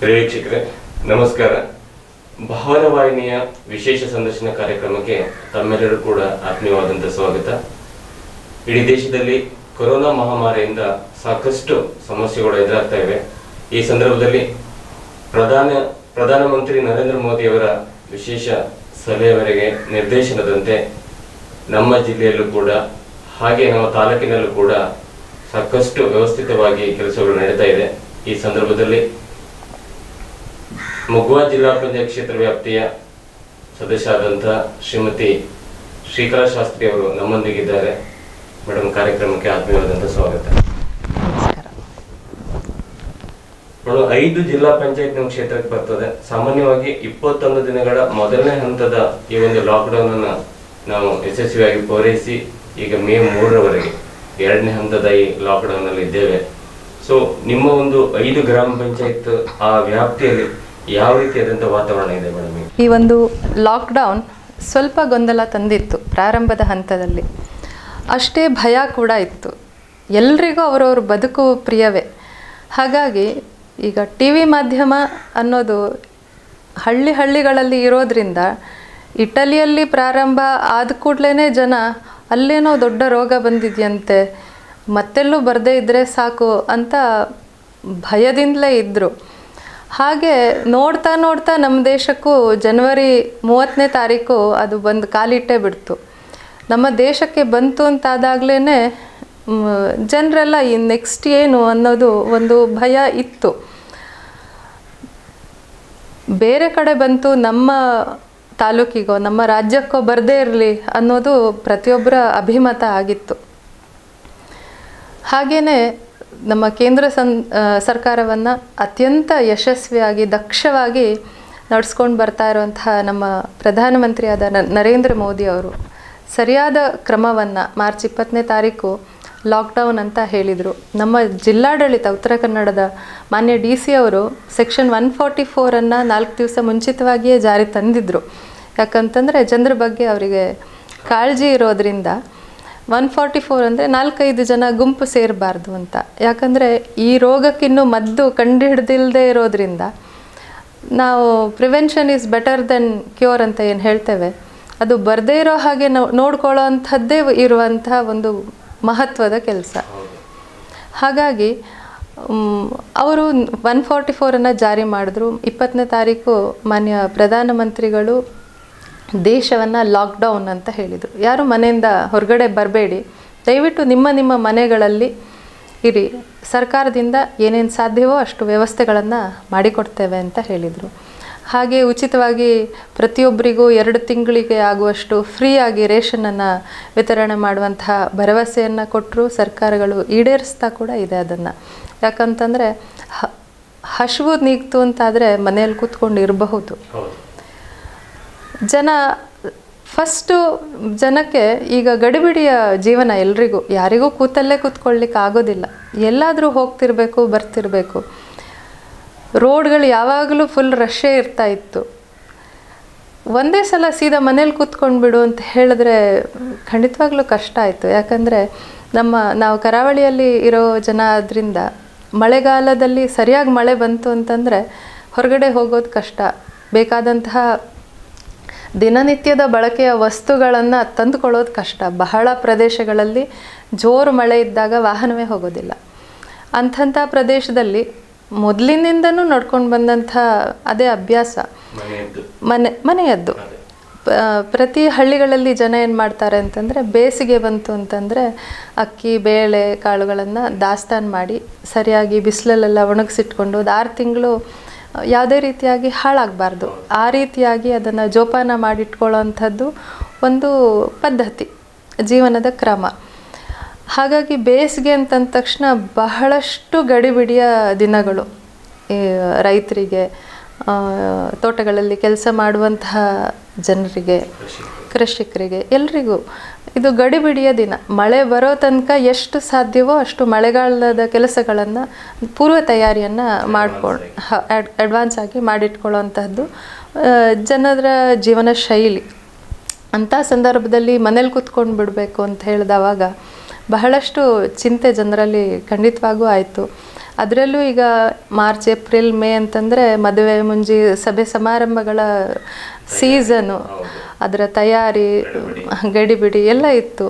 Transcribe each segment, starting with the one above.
ಪ್ರೇಕ್ಷಕರೇ ನಮಸ್ಕಾರ ಭಾವನ ವಾಹಿನಿಯ ವಿಶೇಷ ಸಂದರ್ಶನ ಕಾರ್ಯಕ್ರಮಕ್ಕೆ ತಮ್ಮೆಲ್ಲರೂ ಕೂಡ ಆತ್ಮೀಯವಾದಂಥ ಸ್ವಾಗತ ಇಡೀ ದೇಶದಲ್ಲಿ ಕೊರೋನಾ ಮಹಾಮಾರಿಯಿಂದ ಸಾಕಷ್ಟು ಸಮಸ್ಯೆಗಳು ಎದುರಾಗ್ತಾ ಇವೆ ಈ ಸಂದರ್ಭದಲ್ಲಿ ಪ್ರಧಾನ ಪ್ರಧಾನಮಂತ್ರಿ ನರೇಂದ್ರ ಮೋದಿಯವರ ವಿಶೇಷ ಸಲಹೆ ಮೇರೆಗೆ ನಿರ್ದೇಶನದಂತೆ ನಮ್ಮ ಜಿಲ್ಲೆಯಲ್ಲೂ ಕೂಡ ಹಾಗೆ ನಮ್ಮ ತಾಲೂಕಿನಲ್ಲೂ ಕೂಡ ಸಾಕಷ್ಟು ವ್ಯವಸ್ಥಿತವಾಗಿ ಕೆಲಸಗಳು ನಡೀತಾ ಇದೆ ಈ ಸಂದರ್ಭದಲ್ಲಿ ಮುಗುವಾ ಜಿಲ್ಲಾ ಪಂಚಾಯತ್ ಕ್ಷೇತ್ರ ವ್ಯಾಪ್ತಿಯ ಸದಸ್ಯ ಆದಂತಹ ಶ್ರೀಮತಿ ಶ್ರೀಕಲಾ ಶಾಸ್ತ್ರಿ ಅವರು ನಮ್ಮೊಂದಿಗಿದ್ದಾರೆ ಮೇಡಮ್ ಕಾರ್ಯಕ್ರಮಕ್ಕೆ ಆತ್ಮೀಯವಾದಂತಹ ಸ್ವಾಗತ ನಮಸ್ಕಾರ ಮೇಡಮ್ ಐದು ಜಿಲ್ಲಾ ಪಂಚಾಯತ್ ನಮ್ಮ ಕ್ಷೇತ್ರಕ್ಕೆ ಬರ್ತದೆ ಸಾಮಾನ್ಯವಾಗಿ ಇಪ್ಪತ್ತೊಂದು ದಿನಗಳ ಮೊದಲನೇ ಹಂತದ ಈ ಒಂದು ಲಾಕ್ಡೌನ್ ಅನ್ನ ನಾವು ಯಶಸ್ವಿಯಾಗಿ ಪೂರೈಸಿ ಈಗ ಮೇ ಮೂರರವರೆಗೆ ಎರಡನೇ ಹಂತದ ಈ ಲಾಕ್ಡೌನ್ ಅಲ್ಲಿ ಇದ್ದೇವೆ ಸೊ ನಿಮ್ಮ ಒಂದು ಐದು ಗ್ರಾಮ ಪಂಚಾಯತ್ ಆ ವ್ಯಾಪ್ತಿಯಲ್ಲಿ ಯಾವ ರೀತಿಯಾದಂಥ ವಾತಾವರಣ ಇದೆ ಮೇಡಮ್ ಈಗ ಈ ಒಂದು ಲಾಕ್ಡೌನ್ ಸ್ವಲ್ಪ ಗೊಂದಲ ತಂದಿತ್ತು ಪ್ರಾರಂಭದ ಹಂತದಲ್ಲಿ ಅಷ್ಟೇ ಭಯ ಕೂಡ ಇತ್ತು ಎಲ್ರಿಗೂ ಅವರವ್ರ ಬದುಕು ಪ್ರಿಯವೇ ಹಾಗಾಗಿ ಈಗ ಟಿ ವಿ ಮಾಧ್ಯಮ ಅನ್ನೋದು ಹಳ್ಳಿ ಹಳ್ಳಿಗಳಲ್ಲಿ ಇರೋದ್ರಿಂದ ಇಟಲಿಯಲ್ಲಿ ಪ್ರಾರಂಭ ಆದ ಕೂಡಲೇ ಜನ ಅಲ್ಲೇನೋ ದೊಡ್ಡ ರೋಗ ಬಂದಿದೆಯಂತೆ ಮತ್ತೆಲ್ಲೂ ಬರದೇ ಇದ್ದರೆ ಸಾಕು ಅಂತ ಭಯದಿಂದಲೇ ಇದ್ದರು ಹಾಗೆ ನೋಡ್ತಾ ನೋಡ್ತಾ ನಮ್ಮ ದೇಶಕ್ಕೂ ಜನವರಿ ಮೂವತ್ತನೇ ತಾರೀಕು ಅದು ಬಂದು ಕಾಲಿಟ್ಟೇ ಬಿಡ್ತು ನಮ್ಮ ದೇಶಕ್ಕೆ ಬಂತು ಅಂತಾದಾಗಲೇ ಜನರೆಲ್ಲ ಈ ನೆಕ್ಸ್ಟ್ ಏನು ಅನ್ನೋದು ಒಂದು ಭಯ ಇತ್ತು ಬೇರೆ ಕಡೆ ಬಂತು ನಮ್ಮ ತಾಲೂಕಿಗೋ ನಮ್ಮ ರಾಜ್ಯಕ್ಕೋ ಬರದೇ ಇರಲಿ ಅನ್ನೋದು ಪ್ರತಿಯೊಬ್ಬರ ಅಭಿಮತ ಆಗಿತ್ತು ಹಾಗೆಯೇ ನಮ್ಮ ಕೇಂದ್ರ ಸನ್ ಸರ್ಕಾರವನ್ನು ಅತ್ಯಂತ ಯಶಸ್ವಿಯಾಗಿ ದಕ್ಷವಾಗಿ ನಡೆಸ್ಕೊಂಡು ಬರ್ತಾ ಇರುವಂತಹ ನಮ್ಮ ಪ್ರಧಾನಮಂತ್ರಿಯಾದ ನ- ನರೇಂದ್ರ ಮೋದಿ ಅವರು ಸರಿಯಾದ ಕ್ರಮವನ್ನು ಮಾರ್ಚ್ ಇಪ್ಪತ್ತನೇ ತಾರೀಕು ಲಾಕ್ಡೌನ್ ಅಂತ ಹೇಳಿದರು ನಮ್ಮ ಜಿಲ್ಲಾಡಳಿತ ಉತ್ತರ ಕನ್ನಡದ ಮಾನ್ಯ ಡಿ ಸಿ ಅವರು ಸೆಕ್ಷನ್ ಒನ್ ಫಾರ್ಟಿ ಫೋರನ್ನು ನಾಲ್ಕು ದಿವಸ ಮುಂಚಿತವಾಗಿಯೇ ಜಾರಿ ತಂದಿದ್ದರು ಯಾಕಂತಂದರೆ ಜನರ ಬಗ್ಗೆ ಅವರಿಗೆ ಕಾಳಜಿ ಇರೋದ್ರಿಂದ ಒನ್ ಫಾರ್ಟಿ ಫೋರ್ ಅಂದರೆ ನಾಲ್ಕೈದು ಜನ ಗುಂಪು ಸೇರಬಾರ್ದು ಅಂತ ಯಾಕಂದರೆ ಈ ರೋಗಕ್ಕಿನ್ನೂ ಮದ್ದು ಕಂಡುಹಿಡ್ದಿಲ್ಲದೆ ಇರೋದ್ರಿಂದ ನಾವು prevention is better than cure ಅಂತ ಏನು ಹೇಳ್ತೇವೆ ಅದು ಬರದೇ ಇರೋ ಹಾಗೆ ನಾವು ನೋಡ್ಕೊಳ್ಳೋ ಅಂಥದ್ದೇ ಇರುವಂತಹ ಒಂದು ಮಹತ್ವದ ಕೆಲಸ ಹಾಗಾಗಿ ಮ್, ಅವರು ಒನ್ ಫಾರ್ಟಿ ಫೋರನ್ನು ಜಾರಿ ಮಾಡಿದ್ರು ಇಪ್ಪತ್ತನೇ ತಾರೀಕು ಮಾನ್ಯ ಪ್ರಧಾನಮಂತ್ರಿಗಳು ದೇಶವನ್ನು ಲಾಕ್ಡೌನ್ ಅಂತ ಹೇಳಿದರು ಯಾರು ಮನೆಯಿಂದ ಹೊರಗಡೆ ಬರಬೇಡಿ ದಯವಿಟ್ಟು ನಿಮ್ಮ ನಿಮ್ಮ ಮನೆಗಳಲ್ಲಿ ಇರಿ ಸರ್ಕಾರದಿಂದ ಏನೇನು ಸಾಧ್ಯವೋ ಅಷ್ಟು ವ್ಯವಸ್ಥೆಗಳನ್ನು ಮಾಡಿಕೊಡ್ತೇವೆ ಅಂತ ಹೇಳಿದರು ಹಾಗೆ ಉಚಿತವಾಗಿ ಪ್ರತಿಯೊಬ್ಬರಿಗೂ ಎರಡು ತಿಂಗಳಿಗೆ ಆಗುವಷ್ಟು ಫ್ರೀಯಾಗಿ ರೇಷನನ್ನು ವಿತರಣೆ ಮಾಡುವಂತಹ ಭರವಸೆಯನ್ನು ಕೊಟ್ಟರು ಸರ್ಕಾರಗಳು ಈಡೇರಿಸ್ತಾ ಕೂಡ ಇದೆ ಅದನ್ನು ಯಾಕಂತಂದರೆ ಹ ಹಸಿವು ನೀಗ್ತು ಅಂತಾದರೆ ಮನೆಯಲ್ಲಿ ಕೂತ್ಕೊಂಡು ಇರಬಹುದು ಹೌದು ಜನ ಫಸ್ಟು ಜನಕ್ಕೆ ಈಗ ಗಡಿಬಿಡಿಯ ಜೀವನ ಎಲ್ರಿಗೂ ಯಾರಿಗೂ ಕೂತಲ್ಲೇ ಕೂತ್ಕೊಳ್ಳಿಕ್ಕೆ ಆಗೋದಿಲ್ಲ ಎಲ್ಲಾದರೂ ಹೋಗ್ತಿರ್ಬೇಕು ಬರ್ತಿರ್ಬೇಕು ರೋಡ್ಗಳು ಯಾವಾಗಲೂ ಫುಲ್ ರಶ್ಶೇ ಇರ್ತಾ ಇತ್ತು ಒಂದೇ ಸಲ ಸೀದಾ ಮನೇಲಿ ಕೂತ್ಕೊಂಡ್ಬಿಡು ಅಂತ ಹೇಳಿದ್ರೆ ಖಂಡಿತವಾಗ್ಲೂ ಕಷ್ಟ ಆಯಿತು ಯಾಕಂದರೆ ನಮ್ಮ ನಾವು ಕರಾವಳಿಯಲ್ಲಿ ಇರೋ ಜನ ಆದ್ರಿಂದ ಮಳೆಗಾಲದಲ್ಲಿ ಸರಿಯಾಗಿ ಮಳೆ ಬಂತು ಅಂತಂದರೆ ಹೊರಗಡೆ ಹೋಗೋದು ಕಷ್ಟ ಬೇಕಾದಂತಹ ದಿನನಿತ್ಯದ ಬಳಕೆಯ ವಸ್ತುಗಳನ್ನು ತಂದುಕೊಳ್ಳೋದು ಕಷ್ಟ ಬಹಳ ಪ್ರದೇಶಗಳಲ್ಲಿ ಜೋರು ಮಳೆ ಇದ್ದಾಗ ವಾಹನವೇ ಹೋಗೋದಿಲ್ಲ ಅಂಥಂಥ ಪ್ರದೇಶದಲ್ಲಿ ಮೊದಲಿನಿಂದನೂ ನಡ್ಕೊಂಡು ಬಂದಂಥ ಅದೇ ಅಭ್ಯಾಸ ಮನೆಯದ್ದು ಮನೆ ಮನೆಯದ್ದು ಅದೇ ಪ- ಪ್ರತಿ ಹಳ್ಳಿಗಳಲ್ಲಿ ಜನ ಏನು ಮಾಡ್ತಾರೆ ಅಂತಂದರೆ ಬೇಸಿಗೆ ಬಂತು ಅಂತಂದರೆ ಅಕ್ಕಿ ಬೇಳೆ ಕಾಳುಗಳನ್ನು ದಾಸ್ತಾನು ಮಾಡಿ ಸರಿಯಾಗಿ ಬಿಸಿಲಲ್ಲೆಲ್ಲ ಒಣಗಿಸಿಟ್ಕೊಂಡು ಒಂದು ಆರು ತಿಂಗಳು ಯಾವುದೇ ರೀತಿಯಾಗಿ ಹಾಳಾಗಬಾರ್ದು ಆ ರೀತಿಯಾಗಿ ಅದನ್ನು ಜೋಪಾನ ಮಾಡಿಟ್ಕೊಳ್ಳೋ ಅಂಥದ್ದು ಒಂದು ಪದ್ಧತಿ ಜೀವನದ ಕ್ರಮ ಹಾಗಾಗಿ ಬೇಸಿಗೆ ಅಂತಂದ ತಕ್ಷಣ ಬಹಳಷ್ಟು ಗಡಿಬಿಡಿಯ ದಿನಗಳು ಈ ರೈತರಿಗೆ ಆ, ತೋಟಗಳಲ್ಲಿ ಕೆಲಸ ಮಾಡುವಂತಹ ಜನರಿಗೆ ಕೃಷಿ ಕೃಷಿಕರಿಗೆ ಎಲ್ರಿಗೂ ಇದು ಗಡಿಬಿಡಿಯ ದಿನ ಮಳೆ ಬರೋ ತನಕ ಎಷ್ಟು ಸಾಧ್ಯವೋ ಅಷ್ಟು ಮಳೆಗಾಲದ ಕೆಲಸಗಳನ್ನು ಪೂರ್ವ ತಯಾರಿಯನ್ನು ಮಾಡ್ಕೊಂಡು ಅಡ್ವಾನ್ಸ್ ಆಗಿ ಮಾಡಿಟ್ಕೊಳ್ಳೋವಂಥದ್ದು ಆ, ಜನರ ಜೀವನ ಶೈಲಿ ಅಂಥ ಸಂದರ್ಭದಲ್ಲಿ ಮನೇಲಿ ಕೂತ್ಕೊಂಡು ಬಿಡಬೇಕು ಅಂತ ಹೇಳಿದವಾಗ ಬಹಳಷ್ಟು ಚಿಂತೆ ಜನರಲ್ಲಿ ಖಂಡಿತವಾಗೂ ಆಯಿತು ಅದರಲ್ಲೂ ಈಗ ಮಾರ್ಚ್ ಏಪ್ರಿಲ್ ಮೇ ಅಂತಂದರೆ ಮದುವೆ ಮುಂಜಿ ಸಭೆ ಸಮಾರಂಭಗಳ ಸೀಸನು ಅದರ ತಯಾರಿ ಗಡಿಬಿಡಿ ಎಲ್ಲ ಇತ್ತು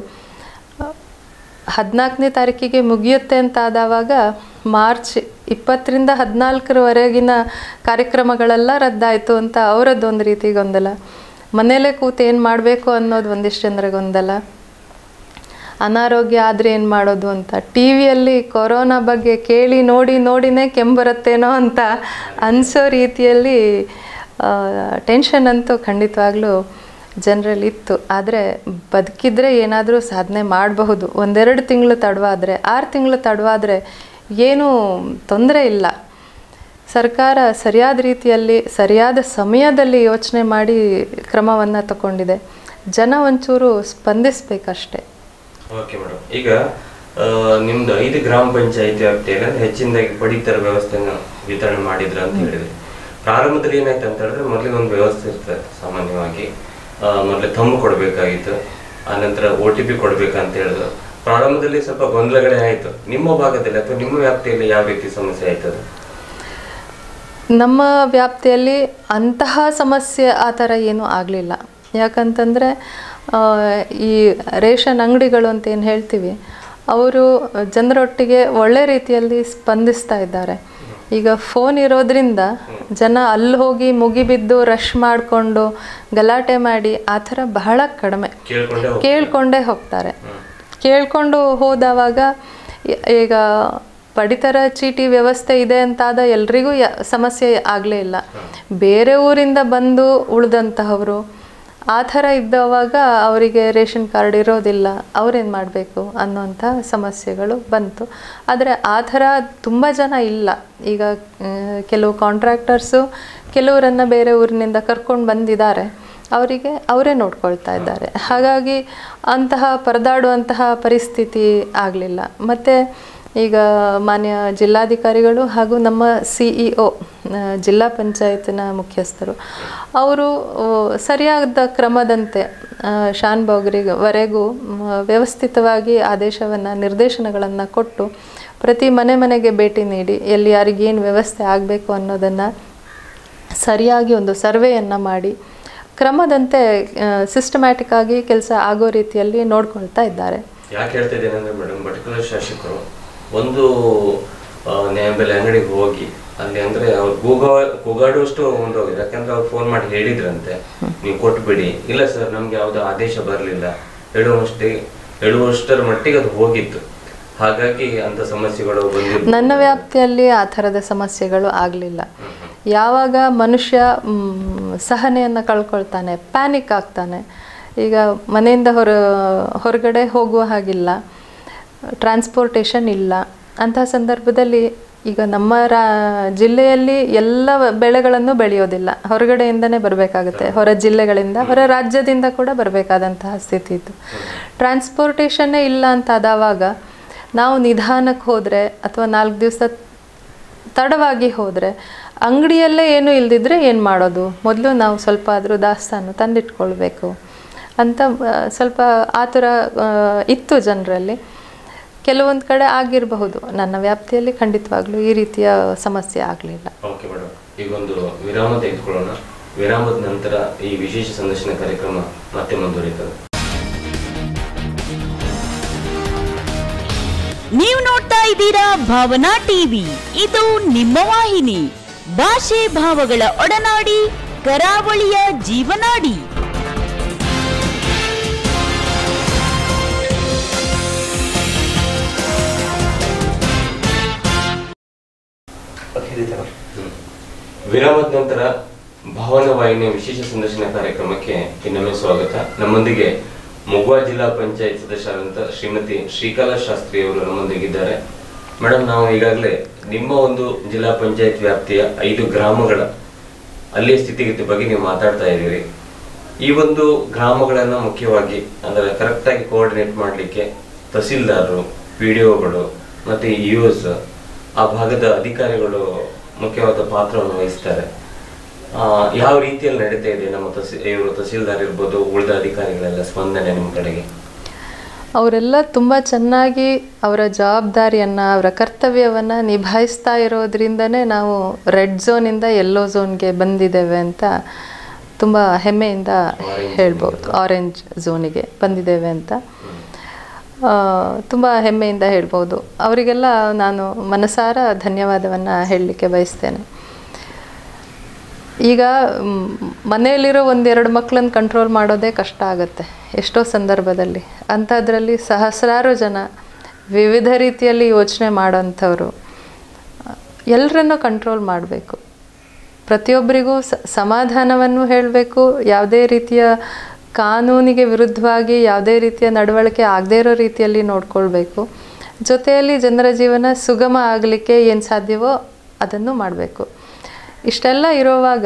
ಹದಿನಾಲ್ಕನೇ ತಾರೀಕಿಗೆ ಮುಗಿಯುತ್ತೆ ಅಂತ ಆದವಾಗ ಮಾರ್ಚ್ ಇಪ್ಪತ್ತರಿಂದ ಹದಿನಾಲ್ಕರವರೆಗಿನ ಕಾರ್ಯಕ್ರಮಗಳೆಲ್ಲ ರದ್ದಾಯಿತು ಅಂತ ಅವರದ್ದೊಂದು ರೀತಿ ಗೊಂದಲ ಮನೇಲೇ ಕೂತು ಏನು ಮಾಡಬೇಕು ಅನ್ನೋದು ಒಂದಿಷ್ಟು ಜನರ ಗೊಂದಲ ಅನಾರೋಗ್ಯ ಆದರೆ ಏನು ಮಾಡೋದು ಅಂತ ಟಿ ವಿಯಲ್ಲಿ ಕೊರೋನಾ ಬಗ್ಗೆ ಕೇಳಿ ನೋಡಿ ನೋಡಿನೇ ಕೆಂಬರುತ್ತೇನೋ ಅಂತ ಅನಿಸೋ ರೀತಿಯಲ್ಲಿ ಟೆನ್ಷನ್ ಅಂತೂ ಖಂಡಿತವಾಗ್ಲೂ ಜನರಲ್ಲಿ ಇತ್ತು ಆದರೆ ಬದುಕಿದ್ರೆ ಏನಾದರೂ ಸಾಧನೆ ಮಾಡಬಹುದು ಒಂದೆರಡು ತಿಂಗಳು ತಡವಾದರೆ ಆರು ತಿಂಗಳು ತಡವಾದರೆ ಏನೂ ತೊಂದರೆ ಇಲ್ಲ ಸರ್ಕಾರ ಸರಿಯಾದ ರೀತಿಯಲ್ಲಿ ಸರಿಯಾದ ಸಮಯದಲ್ಲಿ ಯೋಚನೆ ಮಾಡಿ ಕ್ರಮವನ್ನು ತಗೊಂಡಿದೆ ಜನ ಒಂಚೂರು ಸ್ಪಂದಿಸ್ಬೇಕಷ್ಟೆ ಓಕೆ ಮೇಡಮ್ ಈಗ ಆ, ನಿಮ್ದು ಐದು ಗ್ರಾಮ ಪಂಚಾಯತಿ ವ್ಯಾಪ್ತಿಯಲ್ಲಿ ಅಂದ್ರೆ ಹೆಚ್ಚಿನದಾಗಿ ಪಡಿತರ ವ್ಯವಸ್ಥೆನ ವಿತರಣೆ ಮಾಡಿದ್ರ ಅಂತ ಹೇಳಿದ್ರೆ ಪ್ರಾರಂಭದಲ್ಲಿ ಏನಾಯ್ತು ಅಂತ ಹೇಳಿದ್ರೆ ಮೊದಲಿಗೆ ಒಂದು ವ್ಯವಸ್ಥೆ ಇರ್ತದೆ ಸಾಮಾನ್ಯವಾಗಿ ಆ, ಮೊದಲು ಥಂಬ್ ಕೊಡಬೇಕಾಗಿತ್ತು ಆನಂತರ ಒ ಟಿ ಪಿ ಕೊಡ್ಬೇಕಂತ ಹೇಳಿದ್ರು ಪ್ರಾರಂಭದಲ್ಲಿ ಸ್ವಲ್ಪ ಗೊಂದಲಗಳೇ ಆಯ್ತು ನಿಮ್ಮ ಭಾಗದಲ್ಲಿ ಅಥವಾ ನಿಮ್ಮ ವ್ಯಾಪ್ತಿಯಲ್ಲಿ ಯಾವ ರೀತಿ ಸಮಸ್ಯೆ ಆಯ್ತದೆ ನಮ್ಮ ವ್ಯಾಪ್ತಿಯಲ್ಲಿ ಅಂತಹ ಸಮಸ್ಯೆ ಆ ಥರ ಏನೂ ಆಗಲಿಲ್ಲ ಯಾಕಂತಂದರೆ ಆ, ಈ ರೇಷನ್ ಅಂಗಡಿಗಳು ಅಂತ ಏನು ಹೇಳ್ತೀವಿ ಅವರು ಜನರೊಟ್ಟಿಗೆ ಒಳ್ಳೆ ರೀತಿಯಲ್ಲಿ ಸ್ಪಂದಿಸ್ತಾ ಇದ್ದಾರೆ ಈಗ ಫೋನ್ ಇರೋದ್ರಿಂದ ಜನ ಅಲ್ಲಿ ಹೋಗಿ ಮುಗಿಬಿದ್ದು ರಶ್ ಮಾಡಿಕೊಂಡು ಗಲಾಟೆ ಮಾಡಿ ಆ ಥರ ಬಹಳ ಕಡಿಮೆ ಕೇಳ್ಕೊಂಡೆ ಹೋಗ್ತಾರೆ. ಕೇಳ್ಕೊಂಡೇ ಹೋಗ್ತಾರೆ ಕೇಳ್ಕೊಂಡು ಹೋದವಾಗ ಈ- ಈಗ ಪಡಿತರ ಚೀಟಿ ವ್ಯವಸ್ಥೆ ಇದೆ ಅಂತಾದ ಎಲ್ರಿಗೂ ಯ ಸಮಸ್ಯೆ ಆಗಲೇ ಇಲ್ಲ ಬೇರೆ ಊರಿಂದ ಬಂದು ಉಳಿದಂತಹವರು ಆ ಥರ ಇದ್ದವಾಗ ಅವರಿಗೆ ರೇಷನ್ ಕಾರ್ಡ್ ಇರೋದಿಲ್ಲ ಅವ್ರೇನು ಮಾಡಬೇಕು ಅನ್ನೋಂಥ ಸಮಸ್ಯೆಗಳು ಬಂತು ಆದರೆ ಆ ಥರ ತುಂಬ ಜನ ಇಲ್ಲ ಈಗ ಆ, ಕೆಲವು ಕಾಂಟ್ರಾಕ್ಟರ್ಸು ಕೆಲವರನ್ನು ಬೇರೆ ಊರಿನಿಂದ ಕರ್ಕೊಂಡು ಬಂದಿದ್ದಾರೆ ಅವರಿಗೆ ಅವರೇ ನೋಡ್ಕೊಳ್ತಾ ಇದ್ದಾರೆ ಹಾಗಾಗಿ ಅಂತಹ ಪರದಾಡುವಂತಹ ಪರಿಸ್ಥಿತಿ ಆಗಲಿಲ್ಲ ಮತ್ತು ಈಗ ಮಾನ್ಯ ಜಿಲ್ಲಾಧಿಕಾರಿಗಳು ಹಾಗೂ ನಮ್ಮ ಸಿ ಇ ಒ ಜಿಲ್ಲಾ ಪಂಚಾಯತಿನ ಮುಖ್ಯಸ್ಥರು ಅವರು ಆ, ಸರಿಯಾದ ಕ್ರಮದಂತೆ ಆ, ಶಾನ್ಭೋಗ್ರಿಗೆ ವರೆಗೂ ಮ್, ವ್ಯವಸ್ಥಿತವಾಗಿ ಆದೇಶವನ್ನು ನಿರ್ದೇಶನಗಳನ್ನು ಕೊಟ್ಟು ಪ್ರತಿ ಮನೆ ಮನೆಗೆ ಭೇಟಿ ನೀಡಿ ಎಲ್ಲಿ ಯಾರಿಗೇನು ವ್ಯವಸ್ಥೆ ಆಗಬೇಕು ಅನ್ನೋದನ್ನು ಸರಿಯಾಗಿ ಒಂದು ಸರ್ವೆಯನ್ನು ಮಾಡಿ ಕ್ರಮದಂತೆ ಸಿಸ್ಟಮ್ಯಾಟಿಕ್ ಆಗಿ ಕೆಲಸ ಆಗೋ ರೀತಿಯಲ್ಲಿ ನೋಡ್ಕೊಳ್ತಾ ಇದ್ದಾರೆ ಯಾಕೆ ಹೇಳ್ತಾ ಇದ್ದೇನೆ ಅಂದ್ರೆ ಮೇಡಮ್ ಪರ್ಟಿಕ್ಯುಲರ್ ಶಾಸಕರು ಒಂದು ಆ, ನ್ಯಾಯಬೆಲೆ ಅಂಗಡಿಗೆ ಹೋಗಿ ಅಲ್ಲಿ ಅಂದ್ರೆ ಅವ್ರು ಕೂಗ ಕೂಗಾಡುವಷ್ಟು ಒಂದು ಹೋಗಿದೆ ಯಾಕಂದ್ರೆ ಅವ್ರು ಫೋನ್ ಮಾಡಿ ಹೇಳಿದ್ರಂತೆ ನೀವು ಕೊಟ್ಬಿಡಿ ಇಲ್ಲ ಸರ್ ನಮ್ಗೆ ಯಾವ್ದು ಆದೇಶ ಬರಲಿಲ್ಲ ಹೇಳುವಷ್ಟೇ ಹೇಳುವಷ್ಟರ ಮಟ್ಟಿಗೆ ಅದು ಹೋಗಿತ್ತು ಹಾಗಾಗಿ ಅಂತ ಸಮಸ್ಯೆಗಳು ಬಂದಿದ್ದು ನನ್ನ ವ್ಯಾಪ್ತಿಯಲ್ಲಿ ಆ ಥರದ ಸಮಸ್ಯೆಗಳು ಆಗಲಿಲ್ಲ ಯಾವಾಗ ಮನುಷ್ಯ ಮ್, ಸಹನೆಯನ್ನು ಕಳ್ಕೊಳ್ತಾನೆ ಪ್ಯಾನಿಕ್ ಆಗ್ತಾನೆ ಈಗ ಮನೆಯಿಂದ ಹೊರ ಹೊರಗಡೆ ಹೋಗುವ ಹಾಗಿಲ್ಲ ಟ್ರಾನ್ಸ್ಪೋರ್ಟೇಷನ್ ಇಲ್ಲ ಅಂತಹ ಸಂದರ್ಭದಲ್ಲಿ ಈಗ ನಮ್ಮ ರಾ ಜಿಲ್ಲೆಯಲ್ಲಿ ಎಲ್ಲ ಬೆಳೆಗಳನ್ನು ಬೆಳೆಯೋದಿಲ್ಲ ಹೊರಗಡೆಯಿಂದನೇ ಬರಬೇಕಾಗುತ್ತೆ ಹೊರ ಜಿಲ್ಲೆಗಳಿಂದ ಹೊರ ರಾಜ್ಯದಿಂದ ಕೂಡ ಬರಬೇಕಾದಂತಹ ಸ್ಥಿತಿ ಇತ್ತು ಟ್ರಾನ್ಸ್ಪೋರ್ಟೇಷನ್ನೇ ಇಲ್ಲ ಅಂತ ಆದವಾಗ ನಾವು ನಿಧಾನಕ್ಕೆ ಹೋದರೆ ಅಥವಾ ನಾಲ್ಕು ದಿವಸ ತಡವಾಗಿ ಹೋದರೆ ಅಂಗಡಿಯಲ್ಲೇ ಏನು ಇಲ್ದಿದ್ರೆ ಏನು ಮಾಡೋದು ಮೊದಲು ನಾವು ಸ್ವಲ್ಪ ಆದರೂ ದಾಸ್ತಾನು ತಂದಿಟ್ಕೊಳ್ಬೇಕು ಅಂತ ಆ, ಸ್ವಲ್ಪ ಆತುರ ಆ, ಇತ್ತು ಜನರಲ್ಲಿ ಕೆಲವೊಂದು ಕಡೆ ಆಗಿರಬಹುದು ನನ್ನ ವ್ಯಾಪ್ತಿಯಲ್ಲಿ ಖಂಡಿತವಾಗ್ಲೂ ಈ ರೀತಿಯ ಸಮಸ್ಯೆ ಆಗಲಿಲ್ಲ ಓಕೆ ಮೇಡಮ್ ಈಗ ಒಂದು ವಿರಾಮ ತೆಗೆದುಕೊಳ್ಳೋಣ ವಿರಾಮದ ನಂತರ ಈ ವಿಶೇಷ ಸಂದರ್ಶನ ಕಾರ್ಯಕ್ರಮ ಮತ್ತೆ ಮುಂದುವರಿಯುತ್ತದೆ ನೀವು ನೋಡ್ತಾ ಇದ್ದೀರಾ ಭಾವನಾ ಟಿವಿ ಇದು ನಿಮ್ಮ ವಾಹಿನಿ ಭಾಷೆ ಭಾವಗಳ ಒಡನಾಡಿ ಕರಾವಳಿಯ ಜೀವನಾಡಿ ಹ್ಮ್. ವಿರಾಮದ ನಂತರ ಭಾವನ ವಾಹಿನಿಯ ವಿಶೇಷ ಸಂದರ್ಶನ ಕಾರ್ಯಕ್ರಮಕ್ಕೆ ಇನ್ನೊಮ್ಮೆ ಸ್ವಾಗತ ನಮ್ಮೊಂದಿಗೆ ಮುಗ್ವಾ ಜಿಲ್ಲಾ ಪಂಚಾಯತ್ ಸದಸ್ಯರಾದಂಥ ಶ್ರೀಮತಿ ಶ್ರೀಕಲಾ ಶಾಸ್ತ್ರಿ ಅವರು ನಮ್ಮೊಂದಿಗಿದ್ದಾರೆ ಮೇಡಮ್ ನಾವು ಈಗಾಗಲೇ ನಿಮ್ಮ ಒಂದು ಜಿಲ್ಲಾ ಪಂಚಾಯತ್ ವ್ಯಾಪ್ತಿಯ ಐದು ಗ್ರಾಮಗಳ ಅಲ್ಲಿಯ ಸ್ಥಿತಿಗತಿ ಬಗ್ಗೆ ನೀವು ಮಾತಾಡ್ತಾ ಇದ್ದೀರಿ ಈ ಒಂದು ಗ್ರಾಮಗಳನ್ನ ಮುಖ್ಯವಾಗಿ ಅಂದ್ರೆ ಕರೆಕ್ಟಾಗಿ ಕೋಆರ್ಡಿನೇಟ್ ಮಾಡಲಿಕ್ಕೆ ತಹಸೀಲ್ದಾರರು ಪಿ ಡಿ ಒಗಳು ಮತ್ತು ಇಒಸ್ ಆ ಭಾಗದ ಅಧಿಕಾರಿಗಳು ಮುಖ್ಯವಾದ ಪಾತ್ರವನ್ನು ವಹಿಸ್ತಾರೆ ಆ, ಯಾವ ರೀತಿಯಲ್ಲಿ ನಡೀತಾ ಇದೆ ನಮ್ಮ ತಹಸೀ ಇವರು ತಹಸೀಲ್ದಾರ್ ಇರ್ಬೋದು ಉಳಿದ ಅಧಿಕಾರಿಗಳೆಲ್ಲ ಸ್ಪಂದನೆ ನಿಮ್ಮ ಕಡೆಗೆ ಅವರೆಲ್ಲ ತುಂಬ ಚೆನ್ನಾಗಿ ಅವರ ಜವಾಬ್ದಾರಿಯನ್ನು ಅವರ ಕರ್ತವ್ಯವನ್ನು ನಿಭಾಯಿಸ್ತಾ ಇರೋದ್ರಿಂದನೇ ನಾವು ರೆಡ್ ಝೋನಿಂದ ಯೆಲ್ಲೋ ಝೋನ್ಗೆ ಬಂದಿದ್ದೇವೆ ಅಂತ ತುಂಬ ಹೆಮ್ಮೆಯಿಂದ ಹೇಳ್ಬೋದು ಆರೆಂಜ್ ಝೋನಿಗೆ ಬಂದಿದ್ದೇವೆ ಅಂತ ತುಂಬ ಹೆಮ್ಮೆಯಿಂದ ಹೇಳ್ಬೋದು ಅವರಿಗೆಲ್ಲ ನಾನು ಮನಸಾರ ಧನ್ಯವಾದವನ್ನು ಹೇಳಲಿಕ್ಕೆ ಬಯಸ್ತೇನೆ ಈಗ ಮ್, ಮನೆಯಲ್ಲಿರೋ ಒಂದೆರಡು ಮಕ್ಕಳನ್ನ ಕಂಟ್ರೋಲ್ ಮಾಡೋದೇ ಕಷ್ಟ ಆಗುತ್ತೆ ಎಷ್ಟೋ ಸಂದರ್ಭದಲ್ಲಿ ಅಂಥದ್ರಲ್ಲಿ ಸಹಸ್ರಾರು ಜನ ವಿವಿಧ ರೀತಿಯಲ್ಲಿ ಯೋಚನೆ ಮಾಡೋಂಥವ್ರು ಎಲ್ಲರನ್ನೂ ಕಂಟ್ರೋಲ್ ಮಾಡಬೇಕು ಪ್ರತಿಯೊಬ್ಬರಿಗೂ ಸ ಸಮಾಧಾನವನ್ನು ಹೇಳಬೇಕು ಯಾವುದೇ ರೀತಿಯ ಕಾನೂನಿಗೆ ವಿರುದ್ಧವಾಗಿ ಯಾವುದೇ ರೀತಿಯ ನಡವಳಿಕೆ ಆಗದೇ ಇರೋ ರೀತಿಯಲ್ಲಿ ನೋಡ್ಕೊಳ್ಬೇಕು ಜೊತೆಯಲ್ಲಿ ಜನರ ಜೀವನ ಸುಗಮ ಆಗಲಿಕ್ಕೆ ಏನು ಸಾಧ್ಯವೋ ಅದನ್ನು ಮಾಡಬೇಕು ಇಷ್ಟೆಲ್ಲ ಇರುವಾಗ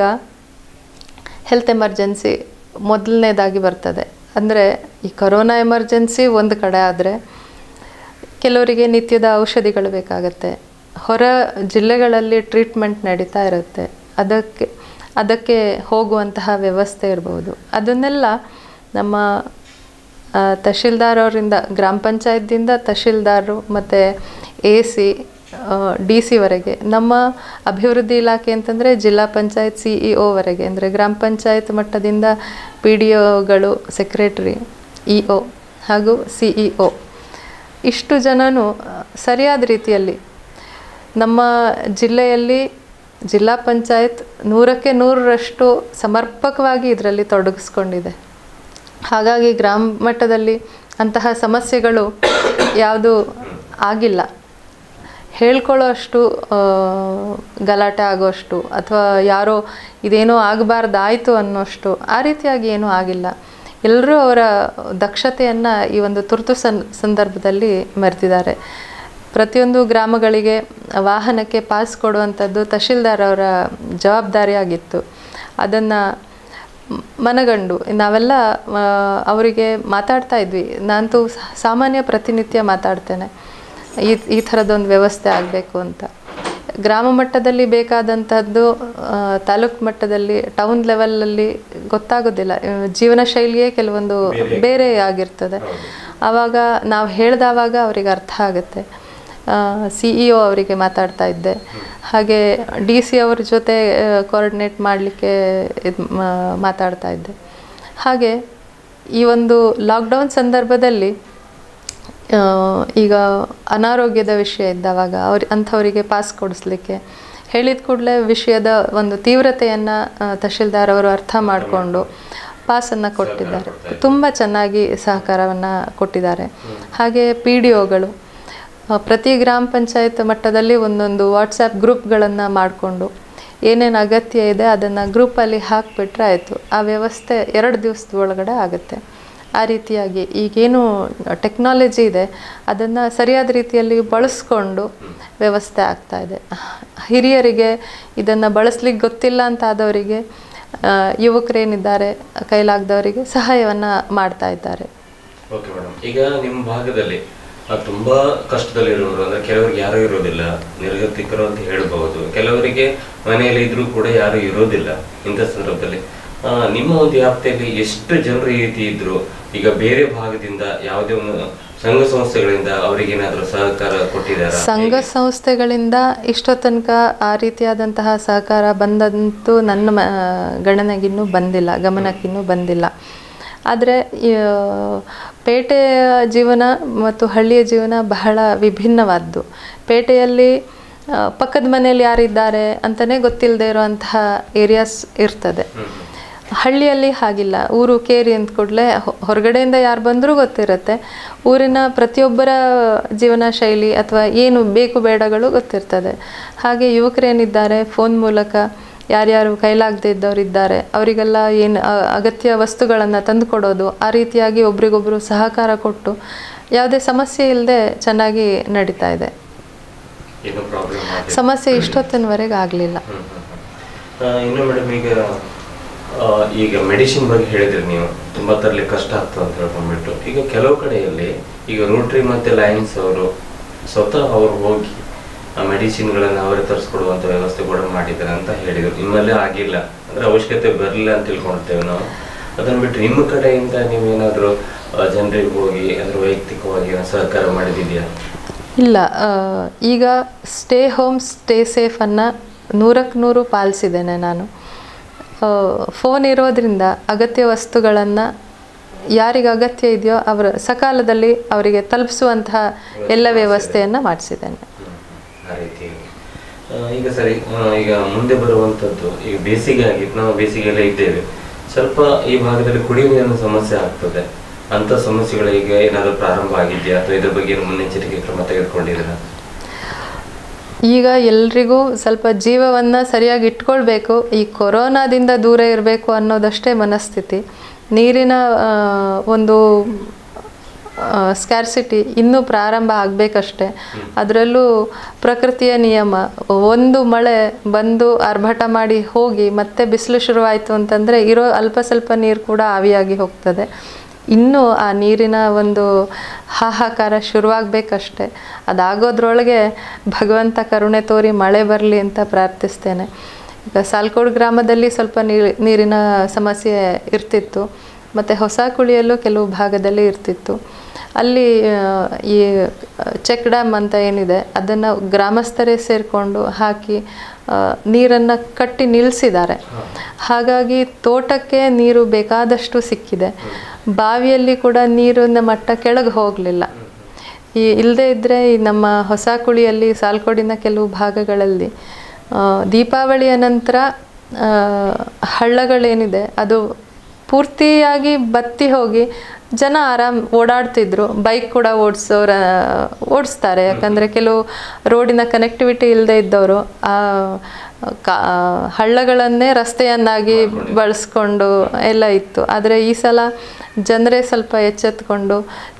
ಹೆಲ್ತ್ ಎಮರ್ಜೆನ್ಸಿ ಮೊದಲನೇದಾಗಿ ಬರ್ತದೆ ಅಂದರೆ ಈ ಕೊರೋನಾ ಎಮರ್ಜೆನ್ಸಿ ಒಂದು ಕಡೆ ಆದರೆ ಕೆಲವರಿಗೆ ನಿತ್ಯದ ಔಷಧಿಗಳು ಬೇಕಾಗತ್ತೆ ಹೊರ ಜಿಲ್ಲೆಗಳಲ್ಲಿ ಟ್ರೀಟ್ಮೆಂಟ್ ನಡೀತಾ ಇರುತ್ತೆ ಅದಕ್ಕೆ ಅದಕ್ಕೆ ಹೋಗುವಂತಹ ವ್ಯವಸ್ಥೆ ಇರ್ಬೋದು ಅದನ್ನೆಲ್ಲ ನಮ್ಮ ಆ, ತಹಶೀಲ್ದಾರ್ ಅವರಿಂದ ಗ್ರಾಮ ಪಂಚಾಯತ್ದಿಂದ ತಹಶೀಲ್ದಾರರು ಮತ್ತು ಎ ಸಿ ಡಿ ಸಿವರೆಗೆ ನಮ್ಮ ಅಭಿವೃದ್ಧಿ ಇಲಾಖೆ ಅಂತಂದರೆ ಜಿಲ್ಲಾ ಪಂಚಾಯತ್ ಸಿ ಇ ಒವರೆಗೆ ಅಂದರೆ ಗ್ರಾಮ ಪಂಚಾಯತ್ ಮಟ್ಟದಿಂದ ಪಿ ಡಿ ಒಗಳು ಸೆಕ್ರೆಟ್ರಿ ಇ ಒ ಹಾಗೂ ಸಿ ಇ ಒ ಇಷ್ಟು ಜನನು ಆ, ಸರಿಯಾದ ರೀತಿಯಲ್ಲಿ ನಮ್ಮ ಜಿಲ್ಲೆಯಲ್ಲಿ ಜಿಲ್ಲಾ ಪಂಚಾಯತ್ ನೂರಕ್ಕೆ ನೂರರಷ್ಟು ಸಮರ್ಪಕವಾಗಿ ಇದರಲ್ಲಿ ತೊಡಗಿಸ್ಕೊಂಡಿದೆ ಹಾಗಾಗಿ ಗ್ರಾಮ ಮಟ್ಟದಲ್ಲಿ ಅಂತಹ ಸಮಸ್ಯೆಗಳು ಯಾವುದು ಆಗಿಲ್ಲ ಹೇಳ್ಕೊಳ್ಳೋ ಅಷ್ಟು ಆ, ಗಲಾಟೆ ಆಗೋಷ್ಟು ಅಥವಾ ಯಾರೋ ಇದೇನೋ ಆಗಬಾರ್ದಾಯಿತು ಅನ್ನೋಷ್ಟು ಆ ರೀತಿಯಾಗಿ ಏನೂ ಆಗಿಲ್ಲ ಎಲ್ಲರೂ ಅವರ ದಕ್ಷತೆಯನ್ನು ಈ ಒಂದು ತುರ್ತು ಸನ್ ಸಂದರ್ಭದಲ್ಲಿ ಮೆರೆದಿದ್ದಾರೆ ಪ್ರತಿಯೊಂದು ಗ್ರಾಮಗಳಿಗೆ ವಾಹನಕ್ಕೆ ಪಾಸ್ ಕೊಡುವಂಥದ್ದು ತಹಶೀಲ್ದಾರ್ ಅವರ ಜವಾಬ್ದಾರಿಯಾಗಿತ್ತು ಅದನ್ನು ಮನಗಂಡು ನಾವೆಲ್ಲ ಆ, ಅವರಿಗೆ ಮಾತಾಡ್ತಾ ಇದ್ವಿ ನಾನಂತೂ ಸಾ- ಸಾಮಾನ್ಯ ಪ್ರತಿನಿತ್ಯ ಮಾತಾಡ್ತೇನೆ ಈ ಈ ಥರದೊಂದು ವ್ಯವಸ್ಥೆ ಆಗಬೇಕು ಅಂತ ಗ್ರಾಮ ಮಟ್ಟದಲ್ಲಿ ಬೇಕಾದಂಥದ್ದು ಆ, ತಾಲೂಕು ಮಟ್ಟದಲ್ಲಿ ಟೌನ್ ಲೆವೆಲಲ್ಲಿ ಗೊತ್ತಾಗೋದಿಲ್ಲ ಆ, ಜೀವನ ಶೈಲಿಯೇ ಕೆಲವೊಂದು ಬೇರೆ ಆಗಿರ್ತದೆ ಆವಾಗ ನಾವು ಹೇಳ್ದವಾಗ ಅವ್ರಿಗೆ ಅರ್ಥ ಆಗುತ್ತೆ ಸಿ ಇ ಒ ಅವರಿಗೆ ಮಾತಾಡ್ತಾ ಇದ್ದೆ ಹಾಗೆ ಡಿ ಸಿ ಅವ್ರ ಜೊತೆ ಕೋಆರ್ಡಿನೇಟ್ ಮಾಡಲಿಕ್ಕೆ ಇದು ಮಾತಾಡ್ತಾ ಇದ್ದೆ ಹಾಗೆ ಈ ಒಂದು ಲಾಕ್ಡೌನ್ ಸಂದರ್ಭದಲ್ಲಿ ಆ, ಈಗ ಅನಾರೋಗ್ಯದ ವಿಷಯ ಇದ್ದಾವಾಗ ಅವ್ರ ಅಂಥವರಿಗೆ ಪಾಸ್ ಕೊಡಿಸ್ಲಿಕ್ಕೆ ಹೇಳಿದ ಕೂಡಲೇ ವಿಷಯದ ಒಂದು ತೀವ್ರತೆಯನ್ನು ತಹಶೀಲ್ದಾರ್ ಅವರು ಅರ್ಥ ಮಾಡಿಕೊಂಡು ಪಾಸನ್ನು ಕೊಟ್ಟಿದ್ದಾರೆ ತುಂಬ ಚೆನ್ನಾಗಿ ಸಹಕಾರವನ್ನು ಕೊಟ್ಟಿದ್ದಾರೆ ಹಾಗೆ ಪಿ ಡಿ ಒಗಳು ಪ್ರತಿ ಗ್ರಾಮ ಪಂಚಾಯತ್ ಮಟ್ಟದಲ್ಲಿ ಒಂದೊಂದು ವಾಟ್ಸಪ್ ಗ್ರೂಪ್ಗಳನ್ನು ಮಾಡಿಕೊಂಡು ಏನೇನು ಅಗತ್ಯ ಇದೆ ಅದನ್ನು ಗ್ರೂಪಲ್ಲಿ ಹಾಕಿಬಿಟ್ರೆ ಆಯಿತು ಆ ವ್ಯವಸ್ಥೆ ಎರಡು ದಿವಸದ ಒಳಗಡೆ ಆಗುತ್ತೆ ಆ ರೀತಿಯಾಗಿ ಈಗೇನು ಟೆಕ್ನಾಲಜಿ ಇದೆ ಅದನ್ನು ಸರಿಯಾದ ರೀತಿಯಲ್ಲಿ ಬಳಸ್ಕೊಂಡು ವ್ಯವಸ್ಥೆ ಆಗ್ತಾ ಇದೆ ಹಿರಿಯರಿಗೆ ಇದನ್ನು ಬಳಸ್ಲಿಕ್ಕೆ ಗೊತ್ತಿಲ್ಲ ಅಂತ ಆದವರಿಗೆ ಆ, ಯುವಕರೇನಿದ್ದಾರೆ ಕೈಲಾಗದವರಿಗೆ ಸಹಾಯವನ್ನು ಮಾಡ್ತಾ ಇದ್ದಾರೆ ಓಕೆ ಮೇಡಮ್ ಈಗ ನಿಮ್ಮ ಭಾಗದಲ್ಲಿ ಆ, ತುಂಬಾ ಕಷ್ಟದಲ್ಲಿರೋರು ಅಂದ್ರೆ ಕೆಲವರಿಗೆ ಯಾರು ಇರೋದಿಲ್ಲ ನಿರ್ಗತಿಕರು ಅಂತ ಹೇಳ್ಬಹುದು ಕೆಲವರಿಗೆ ಮನೆಯಲ್ಲಿ ಇದ್ರೂ ಕೂಡ ಯಾರು ಇರೋದಿಲ್ಲ ಇಂಥ ಸಂದರ್ಭದಲ್ಲಿ ಆ, ನಿಮ್ಮ ಒಂದು ವ್ಯಾಪ್ತಿಯಲ್ಲಿ ಎಷ್ಟು ಜನರು ಈ ರೀತಿ ಇದ್ರು ಈಗ ಬೇರೆ ಭಾಗದಿಂದ ಯಾವುದೇ ಒಂದು ಸಂಘ ಸಂಸ್ಥೆಗಳಿಂದ ಅವರಿಗೇನಾದ್ರೂ ಸಹಕಾರ ಕೊಟ್ಟಿದ್ದಾರಾ ಸಂಘ ಸಂಸ್ಥೆಗಳಿಂದ ಇಷ್ಟೋ ತನಕ ಆ ರೀತಿಯಾದಂತಹ ಸಹಕಾರ ಬಂದಂತೂ ನನ್ನ ಮ ಗಣನೆಗಿನ್ನೂ ಬಂದಿಲ್ಲ ಗಮನಕ್ಕಿನ್ನೂ ಬಂದಿಲ್ಲ ಆದರೆ ಪೇಟೆಯ ಜೀವನ ಮತ್ತು ಹಳ್ಳಿಯ ಜೀವನ ಬಹಳ ವಿಭಿನ್ನವಾದ್ದು ಪೇಟೆಯಲ್ಲಿ ಆ, ಪಕ್ಕದ ಮನೆಯಲ್ಲಿ ಯಾರಿದ್ದಾರೆ ಅಂತಲೇ ಗೊತ್ತಿಲ್ಲದೆ ಇರುವಂತಹ ಏರಿಯಾಸ್ ಇರ್ತದೆ ಹಳ್ಳಿಯಲ್ಲಿ ಹಾಗಿಲ್ಲ ಊರು ಕೇರಿ ಅಂದ ಕೂಡಲೇ ಹೊರಗಡೆಯಿಂದ ಯಾರು ಬಂದರೂ ಗೊತ್ತಿರುತ್ತೆ ಊರಿನ ಪ್ರತಿಯೊಬ್ಬರ ಜೀವನ ಶೈಲಿ ಅಥವಾ ಏನು ಬೇಕು ಬೇಡಗಳು ಗೊತ್ತಿರ್ತದೆ ಹಾಗೆ ಯುವಕರೇನಿದ್ದಾರೆ ಫೋನ್ ಮೂಲಕ ಯಾರ್ಯಾರು ಕೈಲಾಗದೇ ಇದ್ದವ್ರು ಇದ್ದಾರೆ ಅವರಿಗೆಲ್ಲ ಏನು ಅ- ಅಗತ್ಯ ವಸ್ತುಗಳನ್ನು ತಂದುಕೊಡೋದು ಆ ರೀತಿಯಾಗಿ ಒಬ್ರಿಗೊಬ್ರು ಸಹಕಾರ ಕೊಟ್ಟು ಯಾವುದೇ ಸಮಸ್ಯೆ ಇಲ್ಲದೆ ಚೆನ್ನಾಗಿ ನಡೀತಾ ಇದೆ ಏನು ಪ್ರಾಬ್ಲಮ್ ಸಮಸ್ಯೆ ಇಷ್ಟೊತ್ತಿನವರೆಗೆ ಆಗಲಿಲ್ಲ ಹ್ಮ್, ಹ್ಮ್, ಹ್ಮ್. ಆ, ಇನ್ನು ಮೇಡಮ್ ಈಗ ಆ, ಈಗ ಮೆಡಿಸಿನ್ ಬಗ್ಗೆ ಹೇಳಿದ್ರಿ ನೀವು ತುಂಬಾ ತರಲಿ ಕಷ್ಟ ಆಗ್ತದೆ ಅಂತ ಹೇಳ್ಕೊಂಡ್ಬಿಟ್ಟು ಈಗ ಕೆಲವು ಕಡೆಯಲ್ಲಿ ಈಗ ರೋಟ್ರಿ ಮತ್ತೆ ಲಯನ್ಸ್ ಅವರು ಸ್ವತಃ ಅವರು ಹೋಗಿ ಆ ಮೆಡಿಸಿನ್ಗಳನ್ನ ಅವರೇ ತರಿಸ್ಕೊಡುವಂತ ವ್ಯವಸ್ಥೆ ಕೂಡ ಮಾಡಿದ್ದಾರೆ ಅಂತ ಹೇಳಿದ್ರು ನಿಮ್ಮಲ್ಲೇ ಆಗಿಲ್ಲ ಅಂದ್ರೆ ಅವಶ್ಯಕತೆ ಬರಲಿಲ್ಲ ಅಂತ ತಿಳ್ಕೊಳ್ತೇವೆ ನಾವು ಅದನ್ನ ಬಿಟ್ಟು ನಿಮ್ಮ ಕಡೆಯಿಂದ ನೀವೇನಾದ್ರು ಜನರಿಗೆ ಹೋಗಿ ಅದ್ರ ವೈಯಕ್ತಿಕವಾಗಿ ಏನೋ ಸಹಕಾರ ಮಾಡಿದಿದೆಯಾ ಇಲ್ಲ ಆ, ಈಗ ಸ್ಟೇ ಹೋಮ್ ಸ್ಟೇ ಸೇಫ್ ಅನ್ನು ನೂರಕ್ಕೆ ನೂರು ಪಾಲಿಸಿದ್ದೇನೆ ನಾನು ಫೋನ್ ಇರೋದ್ರಿಂದ ಅಗತ್ಯ ವಸ್ತುಗಳನ್ನು ಯಾರಿಗೆ ಅಗತ್ಯ ಇದೆಯೋ ಅವರ ಸಕಾಲದಲ್ಲಿ ಅವರಿಗೆ ತಲುಪಿಸುವಂತಹ ಎಲ್ಲ ವ್ಯವಸ್ಥೆಯನ್ನು ಮಾಡಿಸಿದ್ದೇನೆ ಆ ರೀತಿ ಆ, ಈಗ ಸರಿ ಆ, ಈಗ ಮುಂದೆ ಬರುವಂಥದ್ದು ಈಗ ಬೇಸಿಗೆ ಆಗಿತ್ತು ನಾವು ಬೇಸಿಗೆಯಲ್ಲೇ ಇದ್ದೇವೆ ಸ್ವಲ್ಪ ಈ ಭಾಗದಲ್ಲಿ ಕುಡಿಯುವ ನೀರಿನ ಸಮಸ್ಯೆ ಆಗ್ತದೆ ಅಂತ ಸಮಸ್ಯೆಗಳು ಈಗ ಏನಾದರೂ ಪ್ರಾರಂಭ ಆಗಿದೆಯಾ ಅಥವಾ ಇದ್ರ ಬಗ್ಗೆ ಏನು ಮುನ್ನೆಚ್ಚರಿಕೆ ಕ್ರಮ ತೆಗೆದುಕೊಂಡಿದ್ದೀರಾ ಈಗ ಎಲ್ರಿಗೂ ಸ್ವಲ್ಪ ಜೀವವನ್ನು ಸರಿಯಾಗಿ ಇಟ್ಕೊಳ್ಬೇಕು ಈ ಕೊರೋನಾದಿಂದ ದೂರ ಇರಬೇಕು ಅನ್ನೋದಷ್ಟೇ ಮನಸ್ಥಿತಿ ನೀರಿನ ಆ, ಒಂದು ಸ್ಕ್ಯಾರ್ಸಿಟಿ ಇನ್ನೂ ಪ್ರಾರಂಭ ಆಗಬೇಕಷ್ಟೆ ಅದರಲ್ಲೂ ಪ್ರಕೃತಿಯ ನಿಯಮ ಒಂದು ಮಳೆ ಬಂದು ಆರ್ಭಟ ಮಾಡಿ ಹೋಗಿ ಮತ್ತೆ ಬಿಸಿಲು ಶುರುವಾಯಿತು ಅಂತಂದರೆ ಇರೋ ಅಲ್ಪ ಸ್ವಲ್ಪ ನೀರು ಕೂಡ ಆವಿಯಾಗಿ ಹೋಗ್ತದೆ ಇನ್ನೂ ಆ ನೀರಿನ ಒಂದು ಹಾಹಾಕಾರ ಶುರುವಾಗಬೇಕಷ್ಟೆ ಅದಾಗೋದ್ರೊಳಗೆ ಭಗವಂತ ಕರುಣೆ ತೋರಿ ಮಳೆ ಬರಲಿ ಅಂತ ಪ್ರಾರ್ಥಿಸ್ತೇನೆ ಈಗ ಸಾಲ್ಕೋಡ್ ಗ್ರಾಮದಲ್ಲಿ ಸ್ವಲ್ಪ ನೀರು ನೀರಿನ ಸಮಸ್ಯೆ ಇರ್ತಿತ್ತು ಮತ್ತು ಹೊಸ ಕುಳಿಯಲ್ಲೂ ಕೆಲವು ಭಾಗದಲ್ಲಿ ಇರ್ತಿತ್ತು ಅಲ್ಲಿ ಆ, ಈ ಚೆಕ್ ಡ್ಯಾಮ್ ಅಂತ ಏನಿದೆ ಅದನ್ನು ಗ್ರಾಮಸ್ಥರೇ ಸೇರಿಕೊಂಡು ಹಾಕಿ ನೀರನ್ನು ಕಟ್ಟಿ ನಿಲ್ಲಿಸಿದ್ದಾರೆ ಹಾಗಾಗಿ ತೋಟಕ್ಕೆ ನೀರು ಬೇಕಾದಷ್ಟು ಸಿಕ್ಕಿದೆ ಬಾವಿಯಲ್ಲಿ ಕೂಡ ನೀರಿನ ಮಟ್ಟ ಕೆಳಗೆ ಹೋಗಲಿಲ್ಲ ಈ ಇಲ್ಲದೇ ಇದ್ದರೆ ಈ ನಮ್ಮ ಹೊಸ ಕುಳಿಯಲ್ಲಿ ಸಾಲ್ಕೋಡಿನ ಕೆಲವು ಭಾಗಗಳಲ್ಲಿ ಆ, ದೀಪಾವಳಿಯ ನಂತರ ಆ, ಹಳ್ಳಗಳೇನಿದೆ ಅದು ಪೂರ್ತಿಯಾಗಿ ಬತ್ತಿ ಹೋಗಿ ಜನ ಆರಾಮ್ ಓಡಾಡ್ತಿದ್ರು ಬೈಕ್ ಕೂಡ ಓಡಿಸೋರ ಓಡಿಸ್ತಾರೆ ಯಾಕಂದರೆ ಕೆಲವು ರೋಡಿನ ಕನೆಕ್ಟಿವಿಟಿ ಇಲ್ಲದೆ ಇದ್ದವರು ಆ ಕಾ ಹಳ್ಳಗಳನ್ನೇ ರಸ್ತೆಯನ್ನಾಗಿ ಬಳಸ್ಕೊಂಡು ಎಲ್ಲ ಇತ್ತು ಆದರೆ ಈ ಸಲ ಜನರೇ ಸ್ವಲ್ಪ ಎಚ್ಚೆತ್ಕೊಂಡು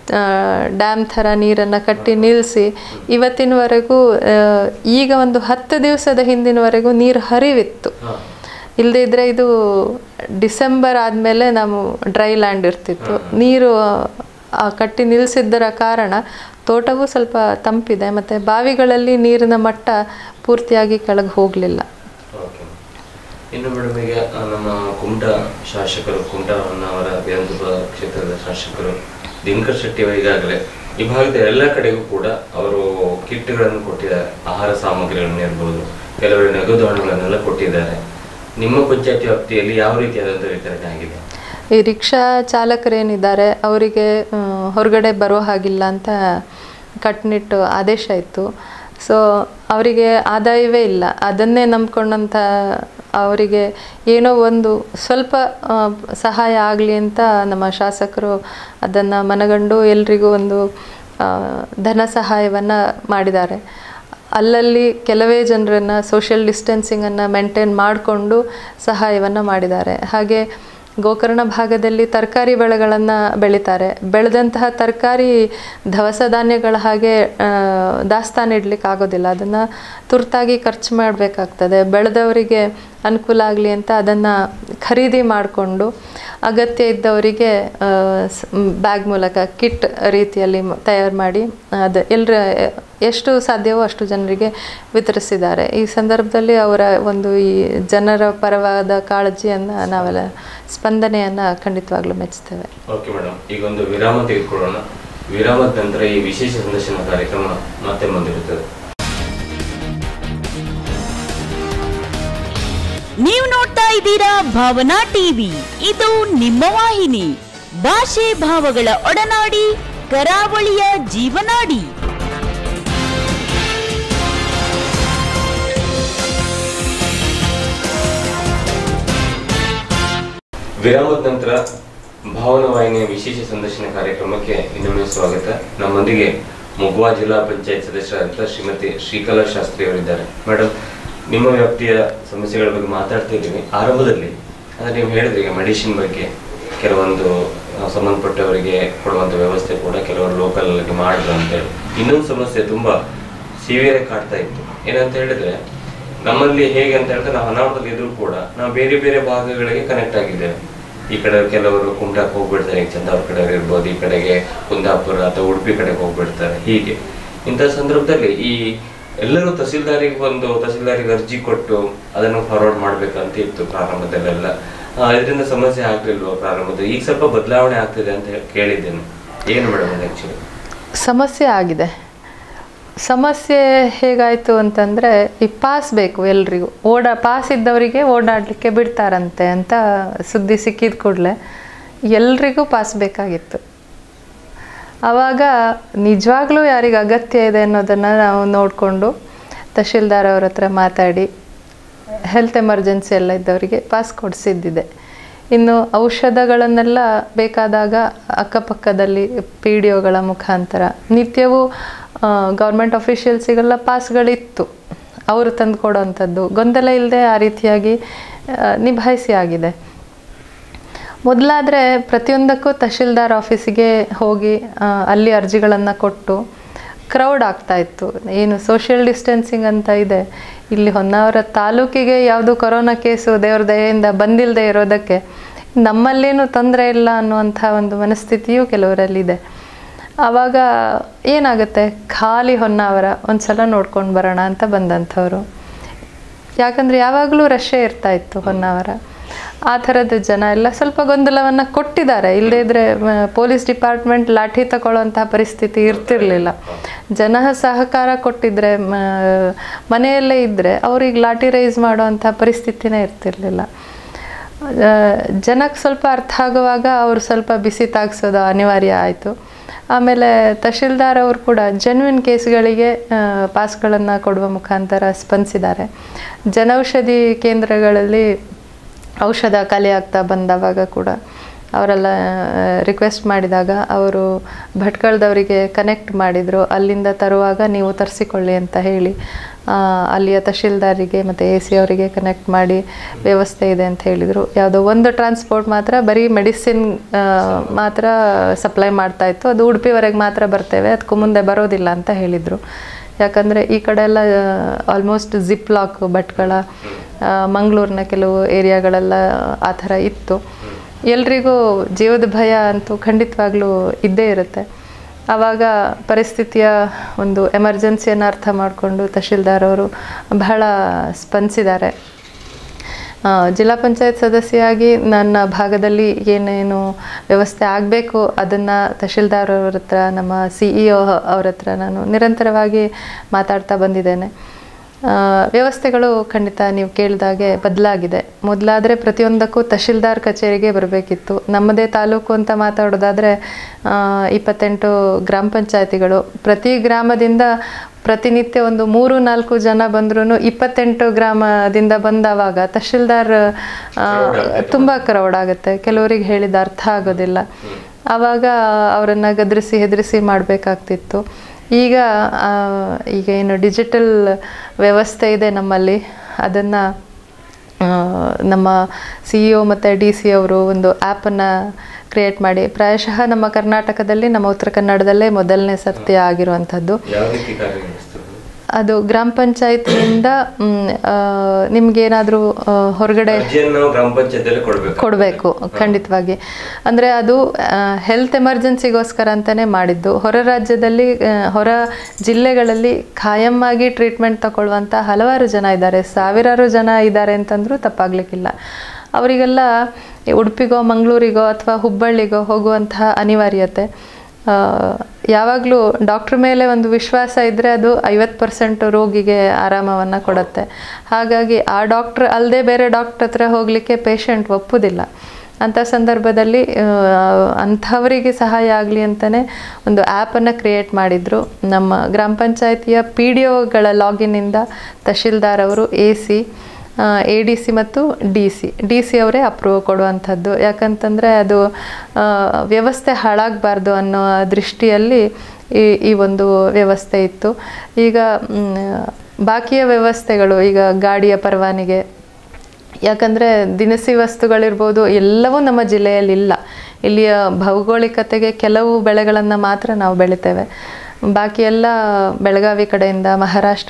ಡ್ಯಾಮ್ ಥರ ನೀರನ್ನು ಕಟ್ಟಿ ನಿಲ್ಲಿಸಿ ಇವತ್ತಿನವರೆಗೂ ಆ, ಈಗ ಒಂದು ಹತ್ತು ದಿವಸದ ಹಿಂದಿನವರೆಗೂ ನೀರು ಹರಿವಿತ್ತು ಇಲ್ಲದೇ ಇದ್ದರೆ ಇದು ಡಿಸೆಂಬರ್ ಆದಮೇಲೆ ನಾವು ಡ್ರೈ ಲ್ಯಾಂಡ್ ಇರ್ತಿತ್ತು ನೀರು ಆ ಕಟ್ಟಿ ನಿಲ್ಲಿಸಿದ್ದರ ಕಾರಣ ತೋಟವೂ ಸ್ವಲ್ಪ ತಂಪಿದೆ ಮತ್ತು ಬಾವಿಗಳಲ್ಲಿ ನೀರಿನ ಮಟ್ಟ ಪೂರ್ತಿಯಾಗಿ ಕೆಳಗೆ ಹೋಗಲಿಲ್ಲ ಓಕೆ ಇನ್ನು ಮೇಡಮ್ ಈಗ ಆ, ನಮ್ಮ ಕುಮಟ ಶಾಸಕರು ಕುಮಟವನ್ನ ಅವರ ವಿಧಾನಸಭಾ ಕ್ಷೇತ್ರದ ಶಾಸಕರು ದಿನಕರ್ ಶೆಟ್ಟಿ ಅವರು ಈಗಾಗಲೇ ಈ ಭಾಗದ ಎಲ್ಲ ಕಡೆಗೂ ಕೂಡ ಅವರು ಕಿಟ್ಗಳನ್ನು ಕೊಟ್ಟಿದ್ದಾರೆ ಆಹಾರ ಸಾಮಗ್ರಿಗಳನ್ನ ಇರ್ಬೋದು ಕೆಲವರು ನಗದು ಹಣಗಳನ್ನೆಲ್ಲ ಕೊಟ್ಟಿದ್ದಾರೆ ನಿಮ್ಮ ಪಂಚಾಯತಿ ವ್ಯಾಪ್ತಿಯಲ್ಲಿ ಯಾವ ರೀತಿಯಾದಂಥ ವಿತರಣೆ ಆಗಿದೆ ಈ ರಿಕ್ಷಾ ಚಾಲಕರೇನಿದ್ದಾರೆ ಅವರಿಗೆ ಆ, ಹೊರಗಡೆ ಬರೋ ಹಾಗಿಲ್ಲ ಅಂತ ಕಟ್ನಿಟ್ಟು ಆದೇಶ ಇತ್ತು ಸೊ ಅವರಿಗೆ ಆದಾಯವೇ ಇಲ್ಲ ಅದನ್ನೇ ನಂಬ್ಕೊಂಡಂಥ ಅವರಿಗೆ ಏನೋ ಒಂದು ಸ್ವಲ್ಪ ಆ, ಸಹಾಯ ಆಗಲಿ ಅಂತ ನಮ್ಮ ಶಾಸಕರು ಅದನ್ನು ಮನಗಂಡು ಎಲ್ರಿಗೂ ಒಂದು ಆ, ಧನ ಸಹಾಯವನ್ನು ಮಾಡಿದ್ದಾರೆ ಅಲ್ಲಲ್ಲಿ ಕೆಲವೇ ಜನರನ್ನು ಸೋಷಿಯಲ್ ಡಿಸ್ಟೆನ್ಸಿಂಗನ್ನು ಮೇಂಟೈನ್ ಮಾಡಿಕೊಂಡು ಸಹಾಯವನ್ನು ಮಾಡಿದ್ದಾರೆ ಹಾಗೆ ಗೋಕರ್ಣ ಭಾಗದಲ್ಲಿ ತರಕಾರಿ ಬೆಳೆಗಳನ್ನು ಬೆಳೀತಾರೆ ಬೆಳೆದಂತಹ ತರಕಾರಿ ದವಸ ಧಾನ್ಯಗಳ ಹಾಗೆ ಆ, ದಾಸ್ತಾನು ಇಡ್ಲಿಕ್ಕೆ ಆಗೋದಿಲ್ಲ ಅದನ್ನು ತುರ್ತಾಗಿ ಖರ್ಚು ಮಾಡಬೇಕಾಗ್ತದೆ ಬೆಳೆದವರಿಗೆ ಅನುಕೂಲ ಆಗಲಿ ಅಂತ ಅದನ್ನು ಖರೀದಿ ಮಾಡಿಕೊಂಡು ಅಗತ್ಯ ಇದ್ದವರಿಗೆ ಬ್ಯಾಗ್ ಮೂಲಕ ಕಿಟ್ ರೀತಿಯಲ್ಲಿ ತಯಾರು ಮಾಡಿ ಅದು ಎಲ್ಲರ ಎಷ್ಟು ಸಾಧ್ಯವೋ ಅಷ್ಟು ಜನರಿಗೆ ವಿತರಿಸಿದ್ದಾರೆ ಈ ಸಂದರ್ಭದಲ್ಲಿ ಅವರ ಒಂದು ಈ ಜನರ ಪರವಾದ ಕಾಳಜಿಯನ್ನು ನಾವೆಲ್ಲ ಸ್ಪಂದನೆಯನ್ನು ಖಂಡಿತವಾಗ್ಲೂ ಮೆಚ್ಚುತ್ತೇವೆ ಓಕೆ ಮೇಡಮ್ ಈಗ ಒಂದು ವಿರಾಮ ತೆಗೆದುಕೊಳ್ಳೋಣ ವಿರಾಮದ ನಂತರ ಈ ವಿಶೇಷ ಸಂದರ್ಶನ ಕಾರ್ಯಕ್ರಮ ಮತ್ತೆ ಮುಂದಿರುತ್ತದೆ ನೀವು ನೋಡ್ತಾ ಇದ್ದೀರಾ ಭಾವನಾ ಟಿವಿ ಇದು ನಿಮ್ಮ ವಾಹಿನಿ ಭಾಷೆ ಭಾವಗಳ ಒಡನಾಡಿ ಕರಾವಳಿಯ ಜೀವನಾಡಿ ವಿರಾಮದ ನಂತರ ಭಾವನ ವಾಹಿನಿಯ ವಿಶೇಷ ಸಂದರ್ಶನ ಕಾರ್ಯಕ್ರಮಕ್ಕೆ ಇನ್ನೊಮ್ಮೆ ಸ್ವಾಗತ ನಮ್ಮೊಂದಿಗೆ ಮುಗ್ವಾ ಜಿಲ್ಲಾ ಪಂಚಾಯತ್ ಸದಸ್ಯರಾದಂಥ ಶ್ರೀಮತಿ ಶ್ರೀಕಲಾ ಶಾಸ್ತ್ರಿ ಅವರಿದ್ದಾರೆ ಮೇಡಮ್ ನಿಮ್ಮ ವ್ಯಾಪ್ತಿಯ ಸಮಸ್ಯೆಗಳ ಬಗ್ಗೆ ಮಾತಾಡ್ತಾ ಇದ್ದೀವಿ ಆರಂಭದಲ್ಲಿ ಅಂದ್ರೆ ನೀವು ಹೇಳಿದ್ರಿ ಈಗ ಮೆಡಿಸಿನ್ ಬಗ್ಗೆ ಕೆಲವೊಂದು ಆ, ಸಂಬಂಧಪಟ್ಟವರಿಗೆ ಕೊಡುವಂಥ ವ್ಯವಸ್ಥೆ ಕೂಡ ಕೆಲವರು ಲೋಕಲ್ ಆಗಿ ಮಾಡಿದ್ರು ಅಂತೇಳಿ ಇನ್ನೊಂದು ಸಮಸ್ಯೆ ತುಂಬಾ ಸಿವಿಯರ್ ಕಾಡ್ತಾ ಇತ್ತು ಏನಂತ ಹೇಳಿದ್ರೆ ನಮ್ಮಲ್ಲಿ ಹೇಗೆ ಅಂತ ಹೇಳಿದ್ರೆ ನಾವು ಅನಾಹುತದಲ್ಲಿ ಇದ್ರೂ ಕೂಡ ನಾವು ಬೇರೆ ಬೇರೆ ಭಾಗಗಳಿಗೆ ಕನೆಕ್ಟ್ ಆಗಿದ್ದೇವೆ ಈ ಕಡೆ ಕೆಲವರು ಕುಮಟಾಕ್ಕೆ ಹೋಗ್ಬಿಡ್ತಾರೆ ಈಗ ಚಂದಾವರ ಕಡೆ ಇರ್ಬೋದು ಈ ಕಡೆಗೆ ಕುಂದಾಪುರ ಅಥವಾ ಉಡುಪಿ ಕಡೆಗೆ ಹೋಗ್ಬಿಡ್ತಾರೆ ಹೀಗೆ ಇಂಥ ಸಂದರ್ಭದಲ್ಲಿ ಈ ಎಲ್ಲರೂ ತಹಸೀಲ್ದಾರಿಗೆ ಒಂದು ತಹಸೀಲ್ದಾರಿಗೆ ಅರ್ಜಿ ಕೊಟ್ಟು ಅದನ್ನು ಫಾರ್ವರ್ಡ್ ಮಾಡ್ಬೇಕಂತ ಇತ್ತು ಪ್ರಾರಂಭದಲ್ಲೆಲ್ಲ ಇದರಿಂದ ಸಮಸ್ಯೆ ಆಗ್ಲಿಲ್ವಾ ಪ್ರಾರಂಭದ ಈಗ ಸ್ವಲ್ಪ ಬದಲಾವಣೆ ಆಗ್ತಿದೆ ಅಂತ ಹೇಳಿ ಕೇಳಿದ್ದೇನೆ ಏನು ಮೇಡಮ್ ಅದು ಆಕ್ಚುಲಿ ಸಮಸ್ಯೆ ಆಗಿದೆ ಸಮಸ್ಯೆ ಹೇಗಾಯಿತು ಅಂತಂದರೆ ಈ ಪಾಸ್ ಬೇಕು ಎಲ್ರಿಗೂ ಓಡಾ ಪಾಸ್ ಇದ್ದವರಿಗೆ ಓಡಾಡಲಿಕ್ಕೆ ಬಿಡ್ತಾರಂತೆ ಅಂತ ಸುದ್ದಿ ಸಿಕ್ಕಿದ ಕೂಡಲೇ ಎಲ್ರಿಗೂ ಪಾಸ್ ಬೇಕಾಗಿತ್ತು ಆವಾಗ ನಿಜವಾಗ್ಲೂ ಯಾರಿಗೆ ಅಗತ್ಯ ಇದೆ ಅನ್ನೋದನ್ನು ನಾವು ನೋಡಿಕೊಂಡು ತಹಶೀಲ್ದಾರ್ ಅವ್ರ ಹತ್ರ ಮಾತಾಡಿ ಹೆಲ್ತ್ ಎಮರ್ಜೆನ್ಸಿ ಎಲ್ಲ ಇದ್ದವರಿಗೆ ಪಾಸ್ ಕೊಡಿಸಿದ್ದಿದೆ ಇನ್ನು ಔಷಧಗಳನ್ನೆಲ್ಲ ಬೇಕಾದಾಗ ಅಕ್ಕಪಕ್ಕದಲ್ಲಿ ಪಿ ಡಿ ಒಗಳ ಮುಖಾಂತರ ನಿತ್ಯವೂ ಗೌರ್ಮೆಂಟ್ ಅಫಿಷಿಯಲ್ಸಿಗೆಲ್ಲ ಪಾಸ್ಗಳಿತ್ತು ಅವರು ತಂದು ಕೊಡೋವಂಥದ್ದು ಗೊಂದಲ ಇಲ್ಲದೆ ಆ ರೀತಿಯಾಗಿ ಆ, ನಿಭಾಯಿಸಿ ಆಗಿದೆ ಮೊದಲಾದರೆ ಪ್ರತಿಯೊಂದಕ್ಕೂ ತಹಶೀಲ್ದಾರ್ ಆಫೀಸಿಗೆ ಹೋಗಿ ಆ, ಅಲ್ಲಿ ಅರ್ಜಿಗಳನ್ನು ಕೊಟ್ಟು ಕ್ರೌಡ್ ಆಗ್ತಾ ಇತ್ತು ಏನು ಸೋಷಿಯಲ್ ಡಿಸ್ಟೆನ್ಸಿಂಗ್ ಅಂತ ಇದೆ ಇಲ್ಲಿ ಹೊನ್ನಾವರ ತಾಲೂಕಿಗೆ ಯಾವುದು ಕೊರೋನಾ ಕೇಸು ದೇವ್ರ ದಯೆಯಿಂದ ಬಂದಿಲ್ಲದೆ ಇರೋದಕ್ಕೆ ನಮ್ಮಲ್ಲೇನು ತೊಂದರೆ ಇಲ್ಲ ಅನ್ನುವಂಥ ಒಂದು ಮನಸ್ಥಿತಿಯೂ ಕೆಲವರಲ್ಲಿದೆ ಆವಾಗ ಏನಾಗುತ್ತೆ ಖಾಲಿ ಹೊನ್ನಾವರ ಒಂದು ಸಲ ನೋಡ್ಕೊಂಡು ಬರೋಣ ಅಂತ ಬಂದಂಥವ್ರು ಯಾಕಂದರೆ ಯಾವಾಗಲೂ ರಶ್ಶೇ ಇರ್ತಾ ಇತ್ತು ಹೊನ್ನಾವರ ಆ ಥರದ ಜನ ಎಲ್ಲ ಸ್ವಲ್ಪ ಗೊಂದಲವನ್ನು ಕೊಟ್ಟಿದ್ದಾರೆ ಇಲ್ಲದೇ ಇದ್ದರೆ ಪೊಲೀಸ್ ಡಿಪಾರ್ಟ್ಮೆಂಟ್ ಲಾಠಿ ತಗೊಳ್ಳೋಂತಹ ಪರಿಸ್ಥಿತಿ ಇರ್ತಿರ್ಲಿಲ್ಲ ಜನ ಸಹಕಾರ ಕೊಟ್ಟಿದ್ರೆ ಮ- ಮನೆಯಲ್ಲೇ ಇದ್ದರೆ ಅವ್ರಿಗೆ ಲಾಠಿ ರೈಸ್ ಮಾಡೋವಂಥ ಪರಿಸ್ಥಿತಿನೇ ಇರ್ತಿರ್ಲಿಲ್ಲ ಜನಕ್ಕೆ ಸ್ವಲ್ಪ ಅರ್ಥ ಆಗುವಾಗ ಅವರು ಸ್ವಲ್ಪ ಬಿಸಿ ತಾಗಿಸೋದು ಅನಿವಾರ್ಯ ಆಯಿತು ಆಮೇಲೆ ತಹಶೀಲ್ದಾರ್ ಅವರು ಕೂಡ ಜೆನ್ವಿನ್ ಕೇಸ್ಗಳಿಗೆ ಪಾಸ್ಗಳನ್ನು ಕೊಡುವ ಮುಖಾಂತರ ಸ್ಪಂದಿಸಿದ್ದಾರೆ ಜನೌಷಧಿ ಕೇಂದ್ರಗಳಲ್ಲಿ ಔಷಧ ಖಾಲಿ ಆಗ್ತಾ ಬಂದವಾಗ ಕೂಡ ಅವರೆಲ್ಲ ರಿಕ್ವೆಸ್ಟ್ ಮಾಡಿದಾಗ ಅವರು ಭಟ್ಕಳದವರಿಗೆ ಕನೆಕ್ಟ್ ಮಾಡಿದರು ಅಲ್ಲಿಂದ ತರುವಾಗ ನೀವು ತರಿಸಿಕೊಳ್ಳಿ ಅಂತ ಹೇಳಿ ಆ, ಅಲ್ಲಿಯ ತಹಶೀಲ್ದಾರಿಗೆ ಮತ್ತು ಎ ಸಿ ಅವರಿಗೆ ಕನೆಕ್ಟ್ ಮಾಡಿ ವ್ಯವಸ್ಥೆ ಇದೆ ಅಂತ ಹೇಳಿದರು ಯಾವುದೋ ಒಂದು ಟ್ರಾನ್ಸ್ಪೋರ್ಟ್ ಮಾತ್ರ ಬರೀ ಮೆಡಿಸಿನ್ ಮಾತ್ರ ಸಪ್ಲೈ ಮಾಡ್ತಾ ಇತ್ತು ಅದು ಉಡುಪಿವರೆಗೆ ಮಾತ್ರ ಬರ್ತೇವೆ ಅದಕ್ಕೂ ಮುಂದೆ ಬರೋದಿಲ್ಲ ಅಂತ ಹೇಳಿದರು ಯಾಕಂದರೆ ಈ ಕಡೆ ಎಲ್ಲ ಆಲ್ಮೋಸ್ಟ್ ಜಿಪ್ ಲಾಕ್ ಭಟ್ಕಳ ಆ, ಮಂಗಳೂರಿನ ಕೆಲವು ಏರಿಯಾಗಳೆಲ್ಲ ಆ ಥರ ಇತ್ತು ಎಲ್ರಿಗೂ ಜೀವದ ಭಯ ಅಂತೂ ಖಂಡಿತವಾಗ್ಲೂ ಇದ್ದೇ ಇರುತ್ತೆ ಆವಾಗ ಪರಿಸ್ಥಿತಿಯ ಒಂದು ಎಮರ್ಜೆನ್ಸಿಯನ್ನು ಅರ್ಥ ಮಾಡಿಕೊಂಡು ತಹಶೀಲ್ದಾರ್ ಅವರು ಬಹಳ ಸ್ಪಂದಿಸಿದ್ದಾರೆ ಆ, ಜಿಲ್ಲಾ ಪಂಚಾಯತ್ ಸದಸ್ಯೆಯಾಗಿ ನನ್ನ ಭಾಗದಲ್ಲಿ ಏನೇನು ವ್ಯವಸ್ಥೆ ಆಗಬೇಕು ಅದನ್ನು ತಹಶೀಲ್ದಾರ್ ಅವ್ರ ಹತ್ರ ನಮ್ಮ ಸಿ ಇ ಒ ಅವ್ರ ಹತ್ರ ನಾನು ನಿರಂತರವಾಗಿ ಮಾತಾಡ್ತಾ ಬಂದಿದ್ದೇನೆ ಆ, ವ್ಯವಸ್ಥೆಗಳು ಖಂಡಿತ ನೀವು ಕೇಳಿದಾಗೆ ಬದಲಾಗಿದೆ ಮೊದಲಾದರೆ ಪ್ರತಿಯೊಂದಕ್ಕೂ ತಹಶೀಲ್ದಾರ್ ಕಚೇರಿಗೆ ಬರಬೇಕಿತ್ತು ನಮ್ಮದೇ ತಾಲೂಕು ಅಂತ ಮಾತಾಡೋದಾದರೆ ಆ, ಇಪ್ಪತ್ತೆಂಟು ಗ್ರಾಮ ಪಂಚಾಯತಿಗಳು ಪ್ರತಿ ಗ್ರಾಮದಿಂದ ಪ್ರತಿನಿತ್ಯ ಒಂದು ಮೂರು ನಾಲ್ಕು ಜನ ಬಂದ್ರೂ ಇಪ್ಪತ್ತೆಂಟು ಗ್ರಾಮದಿಂದ ಬಂದವಾಗ ತಹಶೀಲ್ದಾರ್ ಆ, ತುಂಬ ಕ್ರೌಡ್ ಆಗುತ್ತೆ ಕೆಲವರಿಗೆ ಹೇಳಿದ ಅರ್ಥ ಆಗೋದಿಲ್ಲ ಆವಾಗ ಅವರನ್ನು ಗದರಿಸಿ ಹೆದರಿಸಿ ಮಾಡಬೇಕಾಗ್ತಿತ್ತು ಈಗ ಆ, ಈಗ ಏನು ಡಿಜಿಟಲ್ ವ್ಯವಸ್ಥೆ ಇದೆ ನಮ್ಮಲ್ಲಿ ಅದನ್ನು ನಮ್ಮ ಸಿ ಇ ಒ ಮತ್ತು ಡಿ ಸಿ ಅವರು ಒಂದು ಆ್ಯಪನ್ನು ಕ್ರಿಯೇಟ್ ಮಾಡಿ ಪ್ರಾಯಶಃ ನಮ್ಮ ಕರ್ನಾಟಕದಲ್ಲಿ ನಮ್ಮ ಉತ್ತರ ಕನ್ನಡದಲ್ಲೇ ಮೊದಲನೇ ಸರ್ತಿ ಆಗಿರುವಂಥದ್ದು ಯಾವ ರೀತಿ ಕಾರ್ಯನಿರ್ವಹಿಸ್ತದೆ ಅದು ಗ್ರಾಮ ಪಂಚಾಯತ್ನಿಂದ ನಿಮ್ಗೇನಾದರೂ ಹೊರಗಡೆ ಅರ್ಜಿಯನ್ನು ನಾವು ಗ್ರಾಮ ಪಂಚಾಯತಿಯಲ್ಲಿ ಕೊಡ್ಬೇಕು ಕೊಡಬೇಕು ಖಂಡಿತವಾಗಿ ಅಂದರೆ ಅದು ಹೆಲ್ತ್ ಎಮರ್ಜೆನ್ಸಿಗೋಸ್ಕರ ಅಂತಲೇ ಮಾಡಿದ್ದು ಹೊರ ರಾಜ್ಯದಲ್ಲಿ ಆ, ಹೊರ ಜಿಲ್ಲೆಗಳಲ್ಲಿ ಖಾಯಂ ಆಗಿ ಟ್ರೀಟ್ಮೆಂಟ್ ತಗೊಳ್ಳುವಂಥ ಹಲವಾರು ಜನ ಇದ್ದಾರೆ ಸಾವಿರಾರು ಜನ ಇದ್ದಾರೆ ಅಂತಂದ್ರೂ ತಪ್ಪಾಗಲಿಕ್ಕಿಲ್ಲ ಅವರಿಗೆಲ್ಲ ಈ ಉಡುಪಿಗೋ ಮಂಗಳೂರಿಗೋ ಅಥವಾ ಹುಬ್ಬಳ್ಳಿಗೋ ಹೋಗುವಂತಹ ಅನಿವಾರ್ಯತೆ ಯಾವಾಗಲೂ ಡಾಕ್ಟ್ರ್ ಮೇಲೆ ಒಂದು ವಿಶ್ವಾಸ ಇದ್ದರೆ ಅದು ಐವತ್ತು ಪರ್ಸೆಂಟ್ ರೋಗಿಗೆ ಆರಾಮವನ್ನು ಕೊಡುತ್ತೆ ಹಾಗಾಗಿ ಆ ಡಾಕ್ಟ್ರ್ ಅಲ್ಲದೆ ಬೇರೆ ಡಾಕ್ಟ್ರ್ ಹತ್ರ ಹೋಗಲಿಕ್ಕೆ ಪೇಷಂಟ್ ಒಪ್ಪುವುದಿಲ್ಲ ಅಂಥ ಸಂದರ್ಭದಲ್ಲಿ ಆ, ಅಂಥವರಿಗೆ ಸಹಾಯ ಆಗಲಿ ಅಂತಲೇ ಒಂದು ಆ್ಯಪನ್ನು ಕ್ರಿಯೇಟ್ ಮಾಡಿದರು ನಮ್ಮ ಗ್ರಾಮ ಪಂಚಾಯತಿಯ ಪಿ ಡಿ ಒಗಳ ಲಾಗಿನ್ನಿಂದ ತಹಶೀಲ್ದಾರ್ ಅವರು A C A D C ಮತ್ತು ಡಿ ಸಿ ಡಿ ಸಿ ಅವರೇ ಅಪ್ರೂವ್ ಕೊಡುವಂಥದ್ದು ಯಾಕಂತಂದರೆ ಅದು ಆ, ವ್ಯವಸ್ಥೆ ಹಾಳಾಗಬಾರ್ದು ಅನ್ನೋ ದೃಷ್ಟಿಯಲ್ಲಿ ಈ ಈ ಒಂದು ವ್ಯವಸ್ಥೆ ಇತ್ತು ಈಗ ಮ್, ಬಾಕಿಯ ವ್ಯವಸ್ಥೆಗಳು ಈಗ ಗಾಡಿಯ ಪರವಾನಿಗೆ ಯಾಕಂದರೆ ದಿನಸಿ ವಸ್ತುಗಳಿರ್ಬೋದು ಎಲ್ಲವೂ ನಮ್ಮ ಜಿಲ್ಲೆಯಲ್ಲಿ ಇಲ್ಲ ಇಲ್ಲಿಯ ಭೌಗೋಳಿಕತೆಗೆ ಕೆಲವು ಬೆಳೆಗಳನ್ನು ಮಾತ್ರ ನಾವು ಬೆಳಿತೇವೆ ಬಾಕಿ ಎಲ್ಲ ಬೆಳಗಾವಿ ಕಡೆಯಿಂದ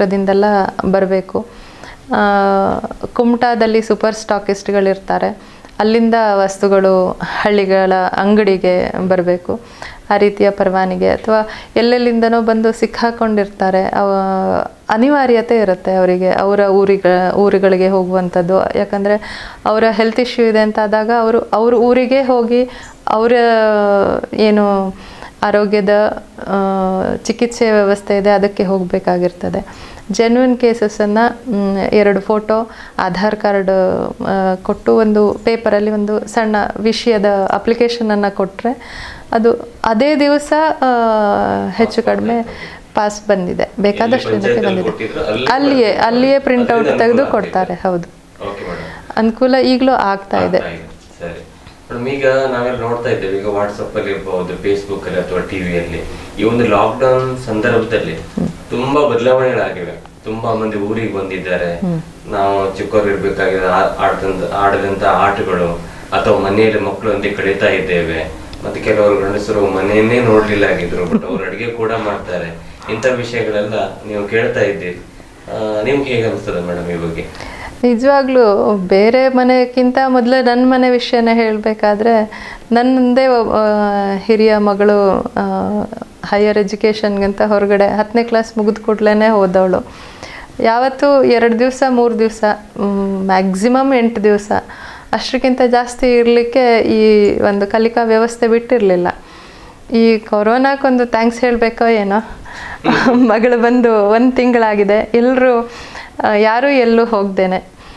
ಮಹಾರಾಷ್ಟ್ರದಿಂದೆಲ್ಲ ಬರಬೇಕು ಕುಮಟಾದಲ್ಲಿ ಸೂಪರ್ ಸ್ಟಾಕಿಸ್ಟ್ಗಳಿರ್ತಾರೆ ಅಲ್ಲಿಂದ ವಸ್ತುಗಳು ಹಳ್ಳಿಗಳ ಅಂಗಡಿಗೆ ಬರಬೇಕು ಆ ರೀತಿಯ ಪರವಾನಿಗೆ ಅಥವಾ ಎಲ್ಲೆಲ್ಲಿಂದನೋ ಬಂದು ಸಿಕ್ಕಾಕೊಂಡಿರ್ತಾರೆ ಅವ ಅನಿವಾರ್ಯತೆ ಇರುತ್ತೆ ಅವರಿಗೆ ಅವರ ಊರಿಗ ಊರುಗಳಿಗೆ ಹೋಗುವಂಥದ್ದು ಯಾಕಂದರೆ ಅವರ ಹೆಲ್ತ್ ಇಶ್ಯೂ ಇದೆ ಅಂತ ಆದಾಗ ಅವರು ಅವ್ರ ಊರಿಗೆ ಹೋಗಿ ಅವರ ಏನು ಆರೋಗ್ಯದ ಆ, ಚಿಕಿತ್ಸೆ ವ್ಯವಸ್ಥೆ ಇದೆ ಅದಕ್ಕೆ ಹೋಗಬೇಕಾಗಿರ್ತದೆ ಜೆನ್ಯೂನ್ ಕೇಸಸನ್ನು ಎರಡು ಫೋಟೋ ಆಧಾರ್ ಕಾರ್ಡ್ ಆ, ಕೊಟ್ಟು ಒಂದು ಪೇಪರಲ್ಲಿ ಒಂದು ಸಣ್ಣ ವಿಷಯದ ಅಪ್ಲಿಕೇಶನನ್ನು ಕೊಟ್ಟರೆ ಅದು ಅದೇ ದಿವಸ ಆ, ಹೆಚ್ಚು ಕಡಿಮೆ ಪಾಸ್ ಬಂದಿದೆ ಬೇಕಾದಷ್ಟು ಎಲ್ಲಿ ಜನಕ್ಕೆ ಪಂಚಾಯ್ತಿಯಲ್ಲಿ ಬಂದಿದೆ ಕೊಟ್ಟಿದ್ರು ಅಲ್ಲೇ ಅಲ್ಲಿಯೇ ಬರ್ತಾರೆ. ಅಲ್ಲಿಯೇ ಪ್ರಿಂಟ್ ಔಟ್ ಅದರಿಂದ ತೆಗೆದು ಅನುಕೂಲ ಕೊಡ್ತಾರೆ ಆಗ್ತಿದೆ. ಹೌದು ಓಕೆ ಮೇಡಮ್ ಅನುಕೂಲ ಈಗಲೂ ಆಗ್ತಾ ಇದೆ ಆಗ್ತಾ ಇದೆ. ಸರಿ ಮೇಡಮ್ ಈಗ ನಾವೆಲ್ಲ ನೋಡ್ತಾ ಇದ್ದೇವೆ ಈಗ ವಾಟ್ಸಪ್ ಅಲ್ಲಿ ಇರ್ಬಹುದು ಫೇಸ್ಬುಕ್ ಅಲ್ಲಿ ಅಥವಾ ಟಿವಿಯಲ್ಲಿ ಈ ಒಂದು ಲಾಕ್ ಡೌನ್ ಸಂದರ್ಭದಲ್ಲಿ ತುಂಬಾ ಬದಲಾವಣೆಗಳಾಗಿವೆ ತುಂಬಾ ಮಂದಿ ಊರಿಗೆ ಬಂದಿದ್ದಾರೆ ನಾವು ಚಿಕ್ಕವರು ಇರ್ಬೇಕಾಗಿರೋ ಆ- ಆಡ್ದಂತ ಆಡದಂತ ಆಟಗಳು ಅಥವಾ ಮನೆಯಲ್ಲಿ ಮಕ್ಕಳೊಂದಿಗೆ ಕಳೀತಾ ಇದ್ದೇವೆ ಮತ್ತೆ ಕೆಲವರು ಗಂಡಸರು ಮನೆಯನ್ನೇ ನೋಡ್ಲಿಲ್ಲ ಆಗಿದ್ರು ಬಟ್ ಅವ್ರು ಅಡಿಗೆ ಕೂಡ ಮಾಡ್ತಾರೆ ಇಂಥ ವಿಷಯಗಳೆಲ್ಲ ನೀವು ಕೇಳ್ತಾ ಇದ್ದೀರಿ ಆ, ನಿಮ್ಗೆ ಹೇಗೆ ಅನಿಸ್ತದೆ ಮೇಡಮ್ ಈ ಬಗ್ಗೆ ನಿಜವಾಗ್ಲೂ ಬೇರೆ ಮನೆಗಿಂತ ಮೊದಲು ನನ್ನ ಮನೆ ವಿಷಯನೇ ಹೇಳಬೇಕಾದ್ರೆ ನನ್ನದೇ ಒಬ್ಬ, ಆ, ಹಿರಿಯ ಮಗಳು ಹೈಯರ್ ಎಜುಕೇಷನ್ಗಿಂತ ಹೊರಗಡೆ ಹತ್ತನೇ ಕ್ಲಾಸ್ ಮುಗಿದ ಕೂಡಲೇ ಹೋದವಳು ಯಾವತ್ತೂ ಎರಡು ದಿವಸ ಮೂರು ದಿವಸ ಮ್ಯಾಕ್ಸಿಮಮ್ ಎಂಟು ದಿವಸ ಅಷ್ಟಕ್ಕಿಂತ ಜಾಸ್ತಿ ಇರಲಿಕ್ಕೆ ಈ ಒಂದು ಕಲಿಕಾ ವ್ಯವಸ್ಥೆ ಬಿಟ್ಟಿರಲಿಲ್ಲ ಈ ಕೊರೋನಾಕ್ಕೊಂದು ಥ್ಯಾಂಕ್ಸ್ ಹೇಳಬೇಕೋ ಏನೋ ಮಗಳು ಬಂದು ಒಂದು ತಿಂಗಳಾಗಿದೆ ಎಲ್ಲರೂ ಯಾರೂ ಎಲ್ಲೂ ಹೋಗ್ದೇನೆ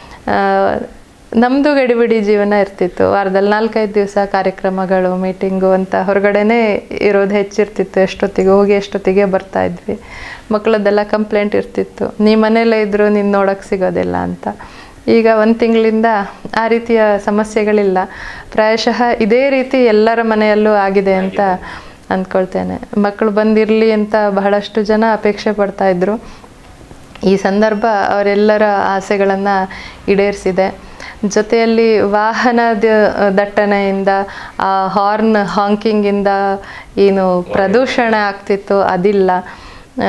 ನಮ್ಮದು ಗಡಿಬಿಡಿ ಜೀವನ ಇರ್ತಿತ್ತು ವಾರದಲ್ಲಿ ನಾಲ್ಕೈದು ದಿವಸ ಕಾರ್ಯಕ್ರಮಗಳು ಮೀಟಿಂಗು ಅಂತ ಹೊರಗಡೆನೇ ಇರೋದು ಹೆಚ್ಚಿರ್ತಿತ್ತು ಎಷ್ಟೊತ್ತಿಗೆ ಹೋಗಿ ಎಷ್ಟೊತ್ತಿಗೆ ಬರ್ತಾ ಇದ್ವಿ ಮಕ್ಕಳದ್ದೆಲ್ಲ ಕಂಪ್ಲೇಂಟ್ ಇರ್ತಿತ್ತು ನೀ ಮನೇಲೇ ಇದ್ದರೂ ನೀನು ನೋಡೋಕ್ಕೆ ಸಿಗೋದಿಲ್ಲ ಅಂತ ಈಗ ಒಂದು ತಿಂಗಳಿಂದ ಆ ರೀತಿಯ ಸಮಸ್ಯೆಗಳಿಲ್ಲ ಪ್ರಾಯಶಃ ಇದೇ ರೀತಿ ಎಲ್ಲರ ಮನೆಯಲ್ಲೂ ಆಗಿದೆ ಅಂತ ಅಂದ್ಕೊಳ್ತೇನೆ ಮಕ್ಕಳು ಬಂದಿರಲಿ ಅಂತ ಬಹಳಷ್ಟು ಜನ ಅಪೇಕ್ಷೆ ಪಡ್ತಾ ಇದ್ರು ಈ ಸಂದರ್ಭ ಅವರೆಲ್ಲರ ಆಸೆಗಳನ್ನು ಈಡೇರಿಸಿದೆ ಜೊತೆಯಲ್ಲಿ ವಾಹನದ ದಟ್ಟಣೆಯಿಂದ ಆ ಹಾರ್ನ್ ಹಾಂಕಿಂಗಿಂದ ಏನು ಪ್ರದೂಷಣ ಆಗ್ತಿತ್ತು ಅದಿಲ್ಲ ಆ,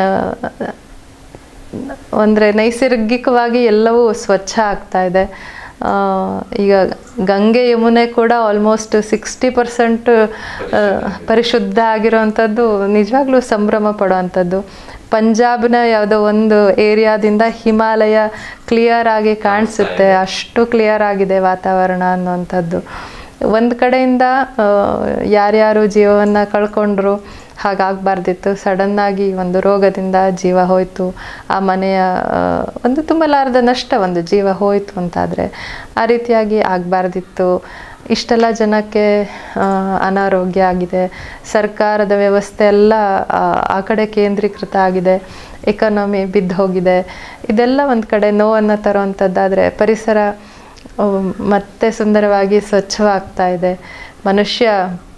ಅಂದರೆ ನೈಸರ್ಗಿಕವಾಗಿ ಎಲ್ಲವೂ ಸ್ವಚ್ಛ ಆಗ್ತಾ ಇದೆ ಆ, ಈಗ ಗಂಗೆ ಯಮುನೆ ಕೂಡ ಆಲ್ಮೋಸ್ಟ್ ಸಿಕ್ಸ್ಟಿ ಪರ್ಸೆಂಟ್ ಪರಿಶುದ್ಧ ಆಗಿರೋವಂಥದ್ದು ನಿಜವಾಗ್ಲೂ ಸಂಭ್ರಮ ಪಡುವಂಥದ್ದು ಪಂಜಾಬ್ನ ಯಾವುದೋ ಒಂದು ಏರಿಯಾದಿಂದ ಹಿಮಾಲಯ ಕ್ಲಿಯರ್ ಆಗಿ ಕಾಣಿಸುತ್ತೆ ಅಷ್ಟು ಕ್ಲಿಯರ್ ಆಗಿದೆ ವಾತಾವರಣ ಅನ್ನುವಂಥದ್ದು ಒಂದು ಕಡೆಯಿಂದ ಆ, ಯಾರ್ಯಾರು ಜೀವವನ್ನು ಕಳ್ಕೊಂಡ್ರು ಹಾಗಾಗಬಾರ್ದಿತ್ತು ಸಡನ್ನಾಗಿ ಒಂದು ರೋಗದಿಂದ ಜೀವ ಹೋಯಿತು ಆ ಮನೆಯ ಆ, ಒಂದು ತುಂಬಲಾರದ ನಷ್ಟ ಒಂದು ಜೀವ ಹೋಯಿತು ಅಂತಾದರೆ ಆ ರೀತಿಯಾಗಿ ಆಗಬಾರ್ದಿತ್ತು ಇಷ್ಟೆಲ್ಲ ಜನಕ್ಕೆ ಆ, ಅನಾರೋಗ್ಯ ಆಗಿದೆ ಸರ್ಕಾರದ ವ್ಯವಸ್ಥೆ ಎಲ್ಲ ಆ, ಆ ಕಡೆ ಕೇಂದ್ರೀಕೃತ ಆಗಿದೆ ಎಕಾನಮಿ ಬಿದ್ದು ಹೋಗಿದೆ ಇದೆಲ್ಲ ಒಂದು ಕಡೆ ನೋವನ್ನು ತರುವಂಥದ್ದಾದರೆ ಪರಿಸರ ಅಹ್, ಮತ್ತೆ ಸುಂದರವಾಗಿ ಸ್ವಚ್ಛವಾಗ್ತಾ ಇದೆ ಮನುಷ್ಯ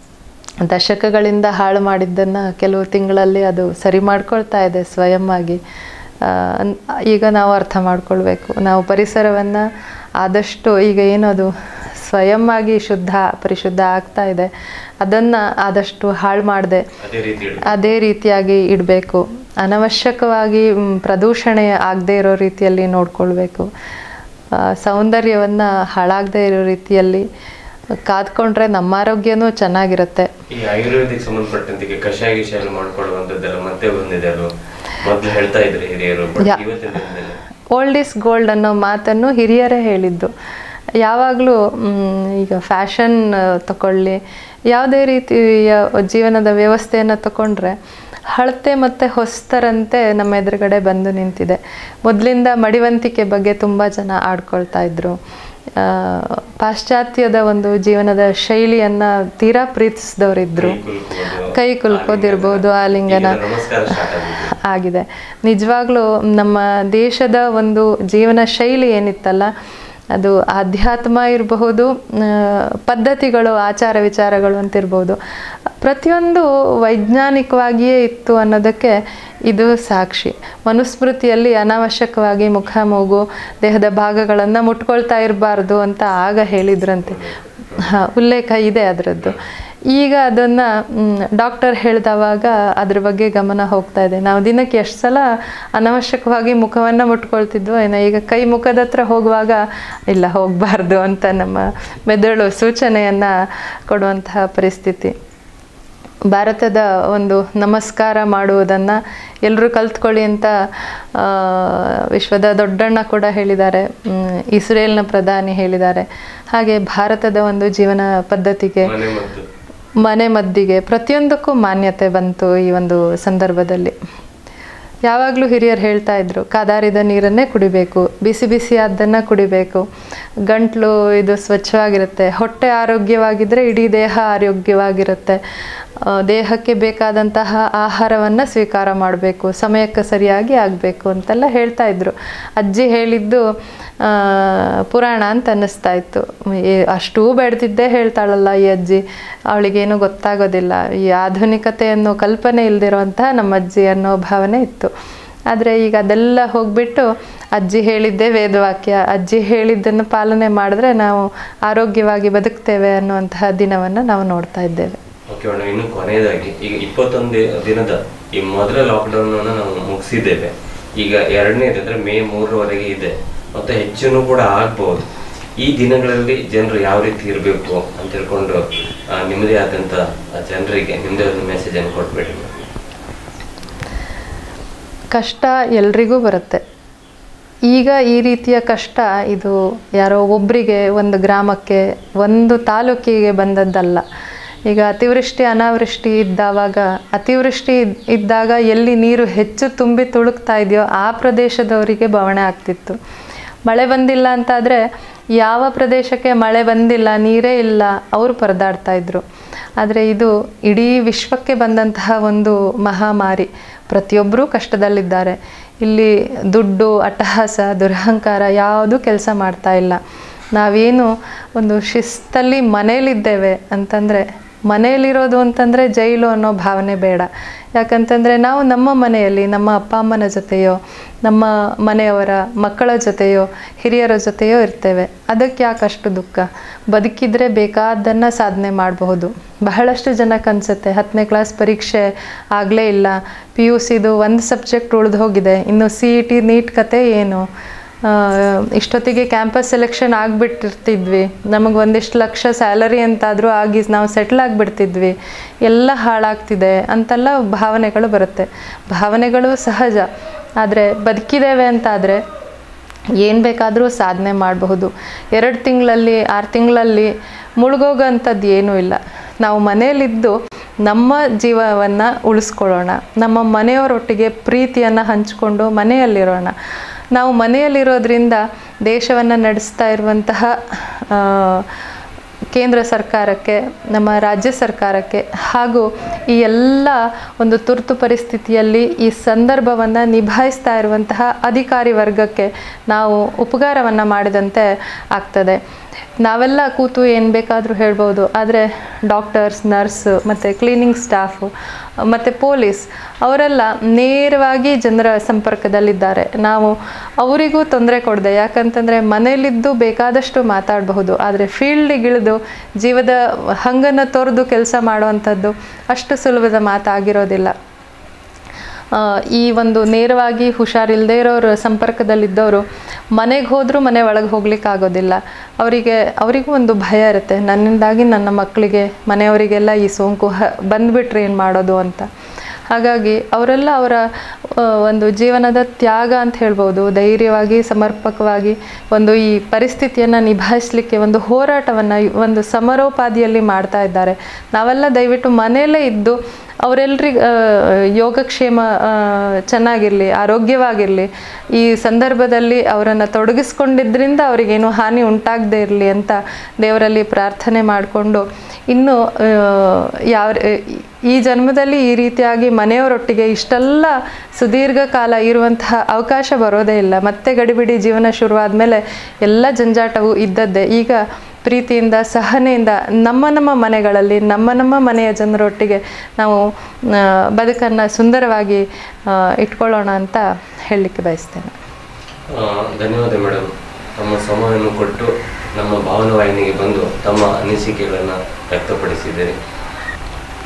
ದಶಕಗಳಿಂದ ಹಾಳು ಮಾಡಿದ್ದನ್ನು ಕೆಲವು ತಿಂಗಳಲ್ಲಿ ಅದು ಸರಿ ಮಾಡ್ಕೊಳ್ತಾ ಇದೆ ಸ್ವಯಂ ಆಗಿ ಆ, ಅನ್- ಈಗ ನಾವು ಅರ್ಥ ಮಾಡ್ಕೊಳ್ಬೇಕು ನಾವು ಪರಿಸರವನ್ನು ಆದಷ್ಟು ಈಗ ಏನದು ಸ್ವಯಂ ಆಗಿ ಶುದ್ಧ ಪರಿಶುದ್ಧ ಆಗ್ತಾ ಇದೆ ಅದನ್ನು ಆದಷ್ಟು ಹಾಳು ಮಾಡದೆ ಅದೇ ರೀತಿ ಇಡು. ಅದೇ ರೀತಿಯಾಗಿ ಇಡಬೇಕು ಅನವಶ್ಯಕವಾಗಿ ಮ್, ಪ್ರದೂಷಣೆ ಆಗದೇ ಇರೋ ರೀತಿಯಲ್ಲಿ ನೋಡ್ಕೊಳ್ಬೇಕು ಆ, ಸೌಂದರ್ಯವನ್ನು ಹಾಳಾಗದೇ ಇರೋ ರೀತಿಯಲ್ಲಿ ಕಾದ್ಕೊಂಡ್ರೆ ನಮ್ಮ ಆರೋಗ್ಯನೂ ಚೆನ್ನಾಗಿರುತ್ತೆ ಈ ಆಯುರ್ವೇದಿಕ್ ಸಂಬಂಧಪಟ್ಟಂತೆ ಕಷಾಯ ಗಿಷಾಯ ಎಲ್ಲ ಮಾಡ್ಕೊಳ್ಳುವಂಥದ್ದೆಲ್ಲ ಮತ್ತೆ ಬಂದಿದೆ ಅದು ಮೊದ್ಲು ಹೇಳ್ತಾ ಇದ್ರು ಹಿರಿಯರು ಬಟ್ ಯಾ. ಇವತ್ತಿನ ದಿನದಲ್ಲಿ ಓಲ್ಡ್ ಇಸ್ ಗೋಲ್ಡ್ ಅನ್ನೋ ಮಾತನ್ನು ಹಿರಿಯರೇ ಹೇಳಿದ್ದು ಯಾವಾಗಲೂ ಈಗ ಫ್ಯಾಷನ್ ತಗೊಳ್ಳಿ ಯಾವುದೇ ರೀತಿಯ ಜೀವನದ ವ್ಯವಸ್ಥೆಯನ್ನು ತಗೊಂಡ್ರೆ ಹಳತೆ ಮತ್ತು ಹೊಸ್ತರಂತೆ ನಮ್ಮ ಎದುರುಗಡೆ ಬಂದು ನಿಂತಿದೆ ಮೊದಲಿಂದ ಮಡಿವಂತಿಕೆ ಬಗ್ಗೆ ತುಂಬ ಜನ ಆಡ್ಕೊಳ್ತಾ ಇದ್ರು ಆ, ಪಾಶ್ಚಾತ್ಯದ ಒಂದು ಜೀವನದ ಶೈಲಿಯನ್ನು ತೀರಾ ಪ್ರೀತಿಸಿದವರಿದ್ದರು ಕೈ ಕುಲುಕುವುದು, ಕೈ ಕುಲ್ಕೋದಿರ್ಬೋದು ಆಲಿಂಗನ ಈಗ ನಮಸ್ಕಾರ ಸ್ಟಾರ್ಟ್ ಆಗಿದೆ ಆಗಿದೆ ನಿಜವಾಗ್ಲೂ ನಮ್ಮ ದೇಶದ ಒಂದು ಜೀವನ ಶೈಲಿ ಏನಿತ್ತಲ್ಲ ಅದು ಆಧ್ಯಾತ್ಮ ಇರಬಹುದು ಆ, ಪದ್ಧತಿಗಳು ಆಚಾರ ವಿಚಾರಗಳು ಅಂತಿರ್ಬೋದು ಪ್ರತಿಯೊಂದು ವೈಜ್ಞಾನಿಕವಾಗಿಯೇ ಇತ್ತು ಅನ್ನೋದಕ್ಕೆ ಇದು ಸಾಕ್ಷಿ ಮನುಸ್ಮೃತಿಯಲ್ಲಿ ಅನಾವಶ್ಯಕವಾಗಿ ಮುಖ ಮೂಗು ದೇಹದ ಭಾಗಗಳನ್ನು ಮುಟ್ಕೊಳ್ತಾ ಇರಬಾರ್ದು ಅಂತ ಆಗ ಹೇಳಿದ್ರಂತೆ ಹಾಂ ಉಲ್ಲೇಖ ಇದೆ ಅದರದ್ದು ಈಗ ಅದನ್ನು ಡಾಕ್ಟರ್ ಹೇಳಿದವಾಗ ಅದ್ರ ಬಗ್ಗೆ ಗಮನ ಹೋಗ್ತಾ ಇದೆ ನಾವು ದಿನಕ್ಕೆ ಎಷ್ಟು ಸಲ ಅನವಶ್ಯಕವಾಗಿ ಮುಖವನ್ನು ಮುಟ್ಕೊಳ್ತಿದ್ವೋ ಏನೋ ಈಗ ಕೈ ಮುಖದ ಹತ್ರ ಹೋಗುವಾಗ ಇಲ್ಲ ಹೋಗಬಾರ್ದು ಅಂತ ನಮ್ಮ ಮೆದುಳು ಸೂಚನೆಯನ್ನು ಕೊಡುವಂತಹ ಪರಿಸ್ಥಿತಿ ಭಾರತದ ಒಂದು ನಮಸ್ಕಾರ ಮಾಡುವುದನ್ನು ಎಲ್ಲರೂ ಕಲ್ತ್ಕೊಳ್ಳಿ ಅಂತ ಆ, ವಿಶ್ವದ ದೊಡ್ಡಣ್ಣ ಕೂಡ ಹೇಳಿದ್ದಾರೆ ಮ್, ಇಸ್ರೇಲ್ನ ಪ್ರಧಾನಿ ಹೇಳಿದ್ದಾರೆ ಹಾಗೆ ಭಾರತದ ಒಂದು ಜೀವನ ಪದ್ಧತಿಗೆ ಮನೆ ಮತ್ತು ಮನೆ ಮದ್ದಿಗೆ ಪ್ರತಿಯೊಂದಕ್ಕೂ ಮಾನ್ಯತೆ ಬಂತು ಈ ಒಂದು ಸಂದರ್ಭದಲ್ಲಿ ಯಾವಾಗಲೂ ಹಿರಿಯರು ಹೇಳ್ತಾ ಇದ್ರು ಕಾದಾರಿದ ನೀರನ್ನೇ ಕುಡಿಬೇಕು ಬಿಸಿ ಬಿಸಿಯಾದ್ದನ್ನು ಕುಡಿಬೇಕು ಗಂಟ್ಲು ಇದು ಸ್ವಚ್ಛವಾಗಿರುತ್ತೆ ಹೊಟ್ಟೆ ಆರೋಗ್ಯವಾಗಿದ್ದರೆ ಇಡೀ ದೇಹ ಆರೋಗ್ಯವಾಗಿರುತ್ತೆ ಆ, ದೇಹಕ್ಕೆ ಬೇಕಾದಂತಹ ಆಹಾರವನ್ನು ಸ್ವೀಕಾರ ಮಾಡಬೇಕು ಸಮಯಕ್ಕೆ ಸರಿಯಾಗಿ ಆಗಬೇಕು ಅಂತೆಲ್ಲ ಹೇಳ್ತಾ ಇದ್ರು ಅಜ್ಜಿ ಹೇಳಿದ್ದು ಆ, ಪುರಾಣ ಅಂತ ಅನ್ನಿಸ್ತಾ ಇತ್ತು ಏ- ಅಷ್ಟೂ ಬೆಳೆದಿದ್ದೇ ಹೇಳ್ತಾಳಲ್ಲ ಈ ಅಜ್ಜಿ ಅವಳಿಗೇನು ಗೊತ್ತಾಗೋದಿಲ್ಲ ಈ ಆಧುನಿಕತೆ ಅನ್ನೋ ಕಲ್ಪನೆ ಇಲ್ದಿರೋಂತಹ ನಮ್ಮ ಅಜ್ಜಿ ಅನ್ನೋ ಭಾವನೆ ಇತ್ತು ಆದರೆ ಈಗ ಅದೆಲ್ಲ ಹೋಗ್ಬಿಟ್ಟು ಅಜ್ಜಿ ಹೇಳಿದ್ದೇ ವೇದವಾಕ್ಯ ಅಜ್ಜಿ ಹೇಳಿದ್ದನ್ನು ಪಾಲನೆ ಮಾಡಿದ್ರೆ ನಾವು ಆರೋಗ್ಯವಾಗಿ ಬದುಕ್ತೇವೆ ಅನ್ನುವಂತಹ ದಿನವನ್ನು ನಾವು ನೋಡ್ತಾ ಇದ್ದೇವೆ ಓಕೆ ಮೇಡಮ್ ಇನ್ನು ಕೊನೆಯದಾಗಿ ಈಗ ಇಪ್ಪತ್ತೊಂದು ದಿನದ ಈ ಮೊದಲ ಲಾಕ್ಡೌನ್ ಅನ್ನು ನಾವು ಮುಗಿಸಿದ್ದೇವೆ ಈಗ ಎರಡನೇದು ಅಂದ್ರೆ ಮೇ ಮೂರರವರೆಗೆ ಇದೆ ಮತ್ತೆ ಹೆಚ್ಚಿನೂ ಕೂಡ ಆಗ್ಬಹುದು ಈ ದಿನಗಳಲ್ಲಿ ಜನರು ಯಾವ ರೀತಿ ಇರಬೇಕು ಅಂತ ಹೇಳ್ಕೊಂಡು ಆ, ನಿಮ್ಮದೇ ಆದಂತ ಜನರಿಗೆ ನಿಮ್ಮದೇ ಒಂದು ಮೆಸೇಜ್ ಅನ್ನು ಕೊಟ್ಬಿಡಿ ಕಷ್ಟ ಎಲ್ರಿಗೂ ಬರುತ್ತೆ ಈಗ ಈ ರೀತಿಯ ಕಷ್ಟ ಇದು ಯಾರೋ ಒಬ್ಬರಿಗೆ ಒಂದು ಗ್ರಾಮಕ್ಕೆ ಒಂದು ತಾಲೂಕಿಗೆ ಬಂದದ್ದಲ್ಲ ಈಗ ಅತಿವೃಷ್ಟಿ ಅನಾವೃಷ್ಟಿ ಇದ್ದಾವಾಗ ಅತಿವೃಷ್ಟಿ ಇದ್- ಇದ್ದಾಗ ಎಲ್ಲಿ ನೀರು ಹೆಚ್ಚು ತುಂಬಿ ತುಳುಕ್ತಾ ಇದೆಯೋ ಆ ಪ್ರದೇಶದವರಿಗೆ ಬವಣೆ ಆಗ್ತಿತ್ತು ಮಳೆ ಬಂದಿಲ್ಲ ಅಂತಾದರೆ ಯಾವ ಪ್ರದೇಶಕ್ಕೆ ಮಳೆ ಬಂದಿಲ್ಲ ನೀರೇ ಇಲ್ಲ ಅವರು ಪರದಾಡ್ತಾ ಇದ್ರು ಆದರೆ ಇದು ಇಡೀ ವಿಶ್ವಕ್ಕೆ ಬಂದಂತಹ ಒಂದು ಮಹಾಮಾರಿ ಪ್ರತಿಯೊಬ್ಬರೂ ಕಷ್ಟದಲ್ಲಿದ್ದಾರೆ ಇಲ್ಲಿ ದುಡ್ಡು ಅಟ್ಟಹಾಸ ದುರಹಂಕಾರ ಯಾವುದೂ ಕೆಲಸ ಮಾಡ್ತಾ ಇಲ್ಲ ನಾವೇನು ಒಂದು ಶಿಸ್ತಲ್ಲಿ ಮನೇಲಿದ್ದೇವೆ ಅಂತಂದರೆ ಮನೆಯಲ್ಲಿರೋದು ಅಂತಂದರೆ ಜೈಲು ಅನ್ನೋ ಭಾವನೆ ಬೇಡ ಯಾಕಂತಂದರೆ ನಾವು ನಮ್ಮ ಮನೆಯಲ್ಲಿ ನಮ್ಮ ಅಪ್ಪ ಅಮ್ಮನ ಜೊತೆಯೋ ನಮ್ಮ ಮನೆಯವರ ಮಕ್ಕಳ ಜೊತೆಯೋ ಹಿರಿಯರ ಜೊತೆಯೋ ಇರ್ತೇವೆ ಅದಕ್ಕೆ ಯಾಕಷ್ಟು ದುಃಖ ಬದುಕಿದ್ರೆ ಬೇಕಾದ್ದನ್ನು ಸಾಧನೆ ಮಾಡಬಹುದು ಬಹಳಷ್ಟು ಜನಕ್ಕೆ ಅನಿಸುತ್ತೆ ಹತ್ತನೇ ಕ್ಲಾಸ್ ಪರೀಕ್ಷೆ ಆಗಲೇ ಇಲ್ಲ ಪಿ ಯು ಸಿದು ಒಂದು ಸಬ್ಜೆಕ್ಟ್ ಉಳಿದು ಹೋಗಿದೆ ಇನ್ನು ಸಿ ಇ ಟಿ ನೀಟ್ ಕತೆ ಏನು ಆ, ಇಷ್ಟೊತ್ತಿಗೆ ಕ್ಯಾಂಪಸ್ ಸೆಲೆಕ್ಷನ್ ಆಗಿಬಿಟ್ಟಿರ್ತಿದ್ವಿ ನಮಗೆ ಒಂದಿಷ್ಟು ಲಕ್ಷ ಸ್ಯಾಲರಿ ಅಂತಾದರೂ ಆಗಿ ನಾವು ಸೆಟ್ಲ್ ಆಗಿಬಿಡ್ತಿದ್ವಿ ಎಲ್ಲ ಹಾಳಾಗ್ತಿದೆ ಅಂತೆಲ್ಲ ಭಾವನೆಗಳು ಬರುತ್ತೆ ಭಾವನೆಗಳು ಸಹಜ ಆದರೆ ಬದುಕಿದ್ದೇವೆ ಅಂತಾದರೆ ಏನು ಬೇಕಾದರೂ ಸಾಧನೆ ಮಾಡಬಹುದು ಎರಡು ತಿಂಗಳಲ್ಲಿ ಆರು ತಿಂಗಳಲ್ಲಿ ಮುಳುಗೋಗೋಂಥದ್ದು ಏನೂ ಇಲ್ಲ ನಾವು ಮನೆಯಲ್ಲಿದ್ದು ನಮ್ಮ ಜೀವವನ್ನು ಉಳಿಸ್ಕೊಳ್ಳೋಣ ನಮ್ಮ ಮನೆಯವರೊಟ್ಟಿಗೆ ಪ್ರೀತಿಯನ್ನು ಹಂಚಿಕೊಂಡು ಮನೆಯಲ್ಲಿರೋಣ ನಾವು ಮನೆಯಲ್ಲಿರೋದ್ರಿಂದ ದೇಶವನ್ನು ನಡೆಸ್ತಾ ಇರುವಂತಹ ಆ, ಕೇಂದ್ರ ಸರ್ಕಾರಕ್ಕೆ ನಮ್ಮ ರಾಜ್ಯ ಸರ್ಕಾರಕ್ಕೆ ಹಾಗೂ ಈ ಎಲ್ಲ ಒಂದು ತುರ್ತು ಪರಿಸ್ಥಿತಿಯಲ್ಲಿ ಈ ಸಂದರ್ಭವನ್ನು ನಿಭಾಯಿಸ್ತಾ ಇರುವಂತಹ ಅಧಿಕಾರಿ ವರ್ಗಕ್ಕೆ ನಾವು ಉಪಕಾರವನ್ನು ಮಾಡಿದಂತೆ ಆಗ್ತದೆ ನಾವೆಲ್ಲ ಕೂತು ಏನು ಬೇಕಾದರೂ ಹೇಳ್ಬೋದು ಆದರೆ ಡಾಕ್ಟರ್ಸ್ ನರ್ಸ್ ಮತ್ತು ಕ್ಲೀನಿಂಗ್ ಸ್ಟಾಫು ಮತ್ತು ಪೊಲೀಸ್ ಅವರೆಲ್ಲ ನೇರವಾಗಿ ಜನರ ಸಂಪರ್ಕದಲ್ಲಿದ್ದಾರೆ ನಾವು ಅವರಿಗೂ ತೊಂದರೆ ಕೊಡದೆ ಯಾಕಂತಂದರೆ ಮನೆಯಲ್ಲಿದ್ದು ಬೇಕಾದಷ್ಟು ಮಾತಾಡಬಹುದು ಆದರೆ ಫೀಲ್ಡಿಗಿಳಿದು ಜೀವದ ಹಂಗನ್ನು ತೊರೆದು ಕೆಲಸ ಮಾಡುವಂಥದ್ದು ಅಷ್ಟು ಸುಲಭದ ಮಾತಾಗಿರೋದಿಲ್ಲ ಆ, ಈ ಒಂದು ನೇರವಾಗಿ ಹುಷಾರಿಲ್ಲದೆ ಇರೋರು ಸಂಪರ್ಕದಲ್ಲಿದ್ದವರು ಮನೆಗೆ ಹೋದರೂ ಮನೆ ಒಳಗೆ ಹೋಗ್ಲಿಕ್ಕೆ ಆಗೋದಿಲ್ಲ ಅವರಿಗೆ ಅವರಿಗೂ ಒಂದು ಭಯ ಇರುತ್ತೆ ನನ್ನಿಂದಾಗಿ ನನ್ನ ಮಕ್ಕಳಿಗೆ ಮನೆಯವರಿಗೆಲ್ಲ ಈ ಸೋಂಕು ಹ ಬಂದುಬಿಟ್ರೆ ಏನು ಮಾಡೋದು ಅಂತ ಹಾಗಾಗಿ ಅವರೆಲ್ಲ ಅವರ ಆ, ಒಂದು ಜೀವನದ ತ್ಯಾಗ ಅಂತ ಹೇಳ್ಬೋದು ಧೈರ್ಯವಾಗಿ ಸಮರ್ಪಕವಾಗಿ ಒಂದು ಈ ಪರಿಸ್ಥಿತಿಯನ್ನು ನಿಭಾಯಿಸಲಿಕ್ಕೆ ಒಂದು ಹೋರಾಟವನ್ನು ಒಂದು ಸಮರೋಪಾದಿಯಲ್ಲಿ ಮಾಡ್ತಾ ಇದ್ದಾರೆ ನಾವೆಲ್ಲ ದಯವಿಟ್ಟು ಮನೆಯಲ್ಲೇ ಇದ್ದು ಅವರೆಲ್ರಿಗೆ ಯೋಗಕ್ಷೇಮ ಆ, ಚೆನ್ನಾಗಿರಲಿ ಆರೋಗ್ಯವಾಗಿರಲಿ ಈ ಸಂದರ್ಭದಲ್ಲಿ ಅವರನ್ನು ತೊಡಗಿಸ್ಕೊಂಡಿದ್ದರಿಂದ ಅವರಿಗೇನು ಹಾನಿ ಉಂಟಾಗದೇ ಇರಲಿ ಅಂತ ದೇವರಲ್ಲಿ ಪ್ರಾರ್ಥನೆ ಮಾಡಿಕೊಂಡು ಇನ್ನು ಆ, ಯಾವ ಈ ಜನ್ಮದಲ್ಲಿ ಈ ರೀತಿಯಾಗಿ ಮನೆಯವರೊಟ್ಟಿಗೆ ಇಷ್ಟೆಲ್ಲ ಸುದೀರ್ಘ ಕಾಲ ಇರುವಂತಹ ಅವಕಾಶ ಬರೋದೇ ಇಲ್ಲ ಮತ್ತೆ ಗಡಿಬಿಡಿ ಜೀವನ ಶುರುವಾದ ಮೇಲೆ ಎಲ್ಲ ಜಂಜಾಟವು ಇದ್ದದ್ದೇ ಈಗ ಪ್ರೀತಿಯಿಂದ ಸಹನೆಯಿಂದ ನಮ್ಮ ನಮ್ಮ ಮನೆಗಳಲ್ಲಿ ನಮ್ಮ ನಮ್ಮ ಮನೆಯ ಜನರೊಟ್ಟಿಗೆ ನಾವು ಬದುಕನ್ನು ಸುಂದರವಾಗಿ ಆ, ಇಟ್ಕೊಳ್ಳೋಣ ಅಂತ ಹೇಳಲಿಕ್ಕೆ ಬಯಸ್ತೇನೆ ಆ, ಧನ್ಯವಾದ ಮೇಡಮ್ ತಮ್ಮ ಸಮಯವನ್ನು ಕೊಟ್ಟು ನಮ್ಮ ಭಾವನವಾಹಿನಿಗೆ ಬಂದು ತಮ್ಮ ಅನಿಸಿಕೆಗಳನ್ನು ವ್ಯಕ್ತಪಡಿಸಿದ್ದೀರಿ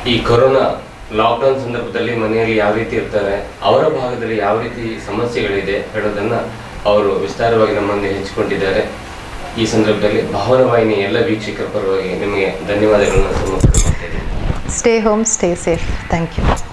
ಈ ಕೊರೋನಾ ಲಾಕ್ಡೌನ್ ಸಂದರ್ಭದಲ್ಲಿ ಮನೆಯಲ್ಲಿ ಯಾವ ರೀತಿ ಇರ್ತಾರೆ ಅವರ ಭಾಗದಲ್ಲಿ ಯಾವ ರೀತಿ ಸಮಸ್ಯೆಗಳಿದೆ ಹೇಳೋದನ್ನ ಅವರು ವಿಸ್ತಾರವಾಗಿ ನಮ್ಮನ್ನು ಹಂಚಿಕೊಂಡಿದ್ದಾರೆ ಈ ಸಂದರ್ಭದಲ್ಲಿ ಭಾವನ ವಾಹಿನಿ ಎಲ್ಲ ವೀಕ್ಷಕರ ಪರವಾಗಿ ನಿಮಗೆ ಧನ್ಯವಾದಗಳನ್ನು ಸಮರ್ಪಣೆ ಮಾಡ್ತಾ ಇದ್ದೀನಿ stay home stay safe thank you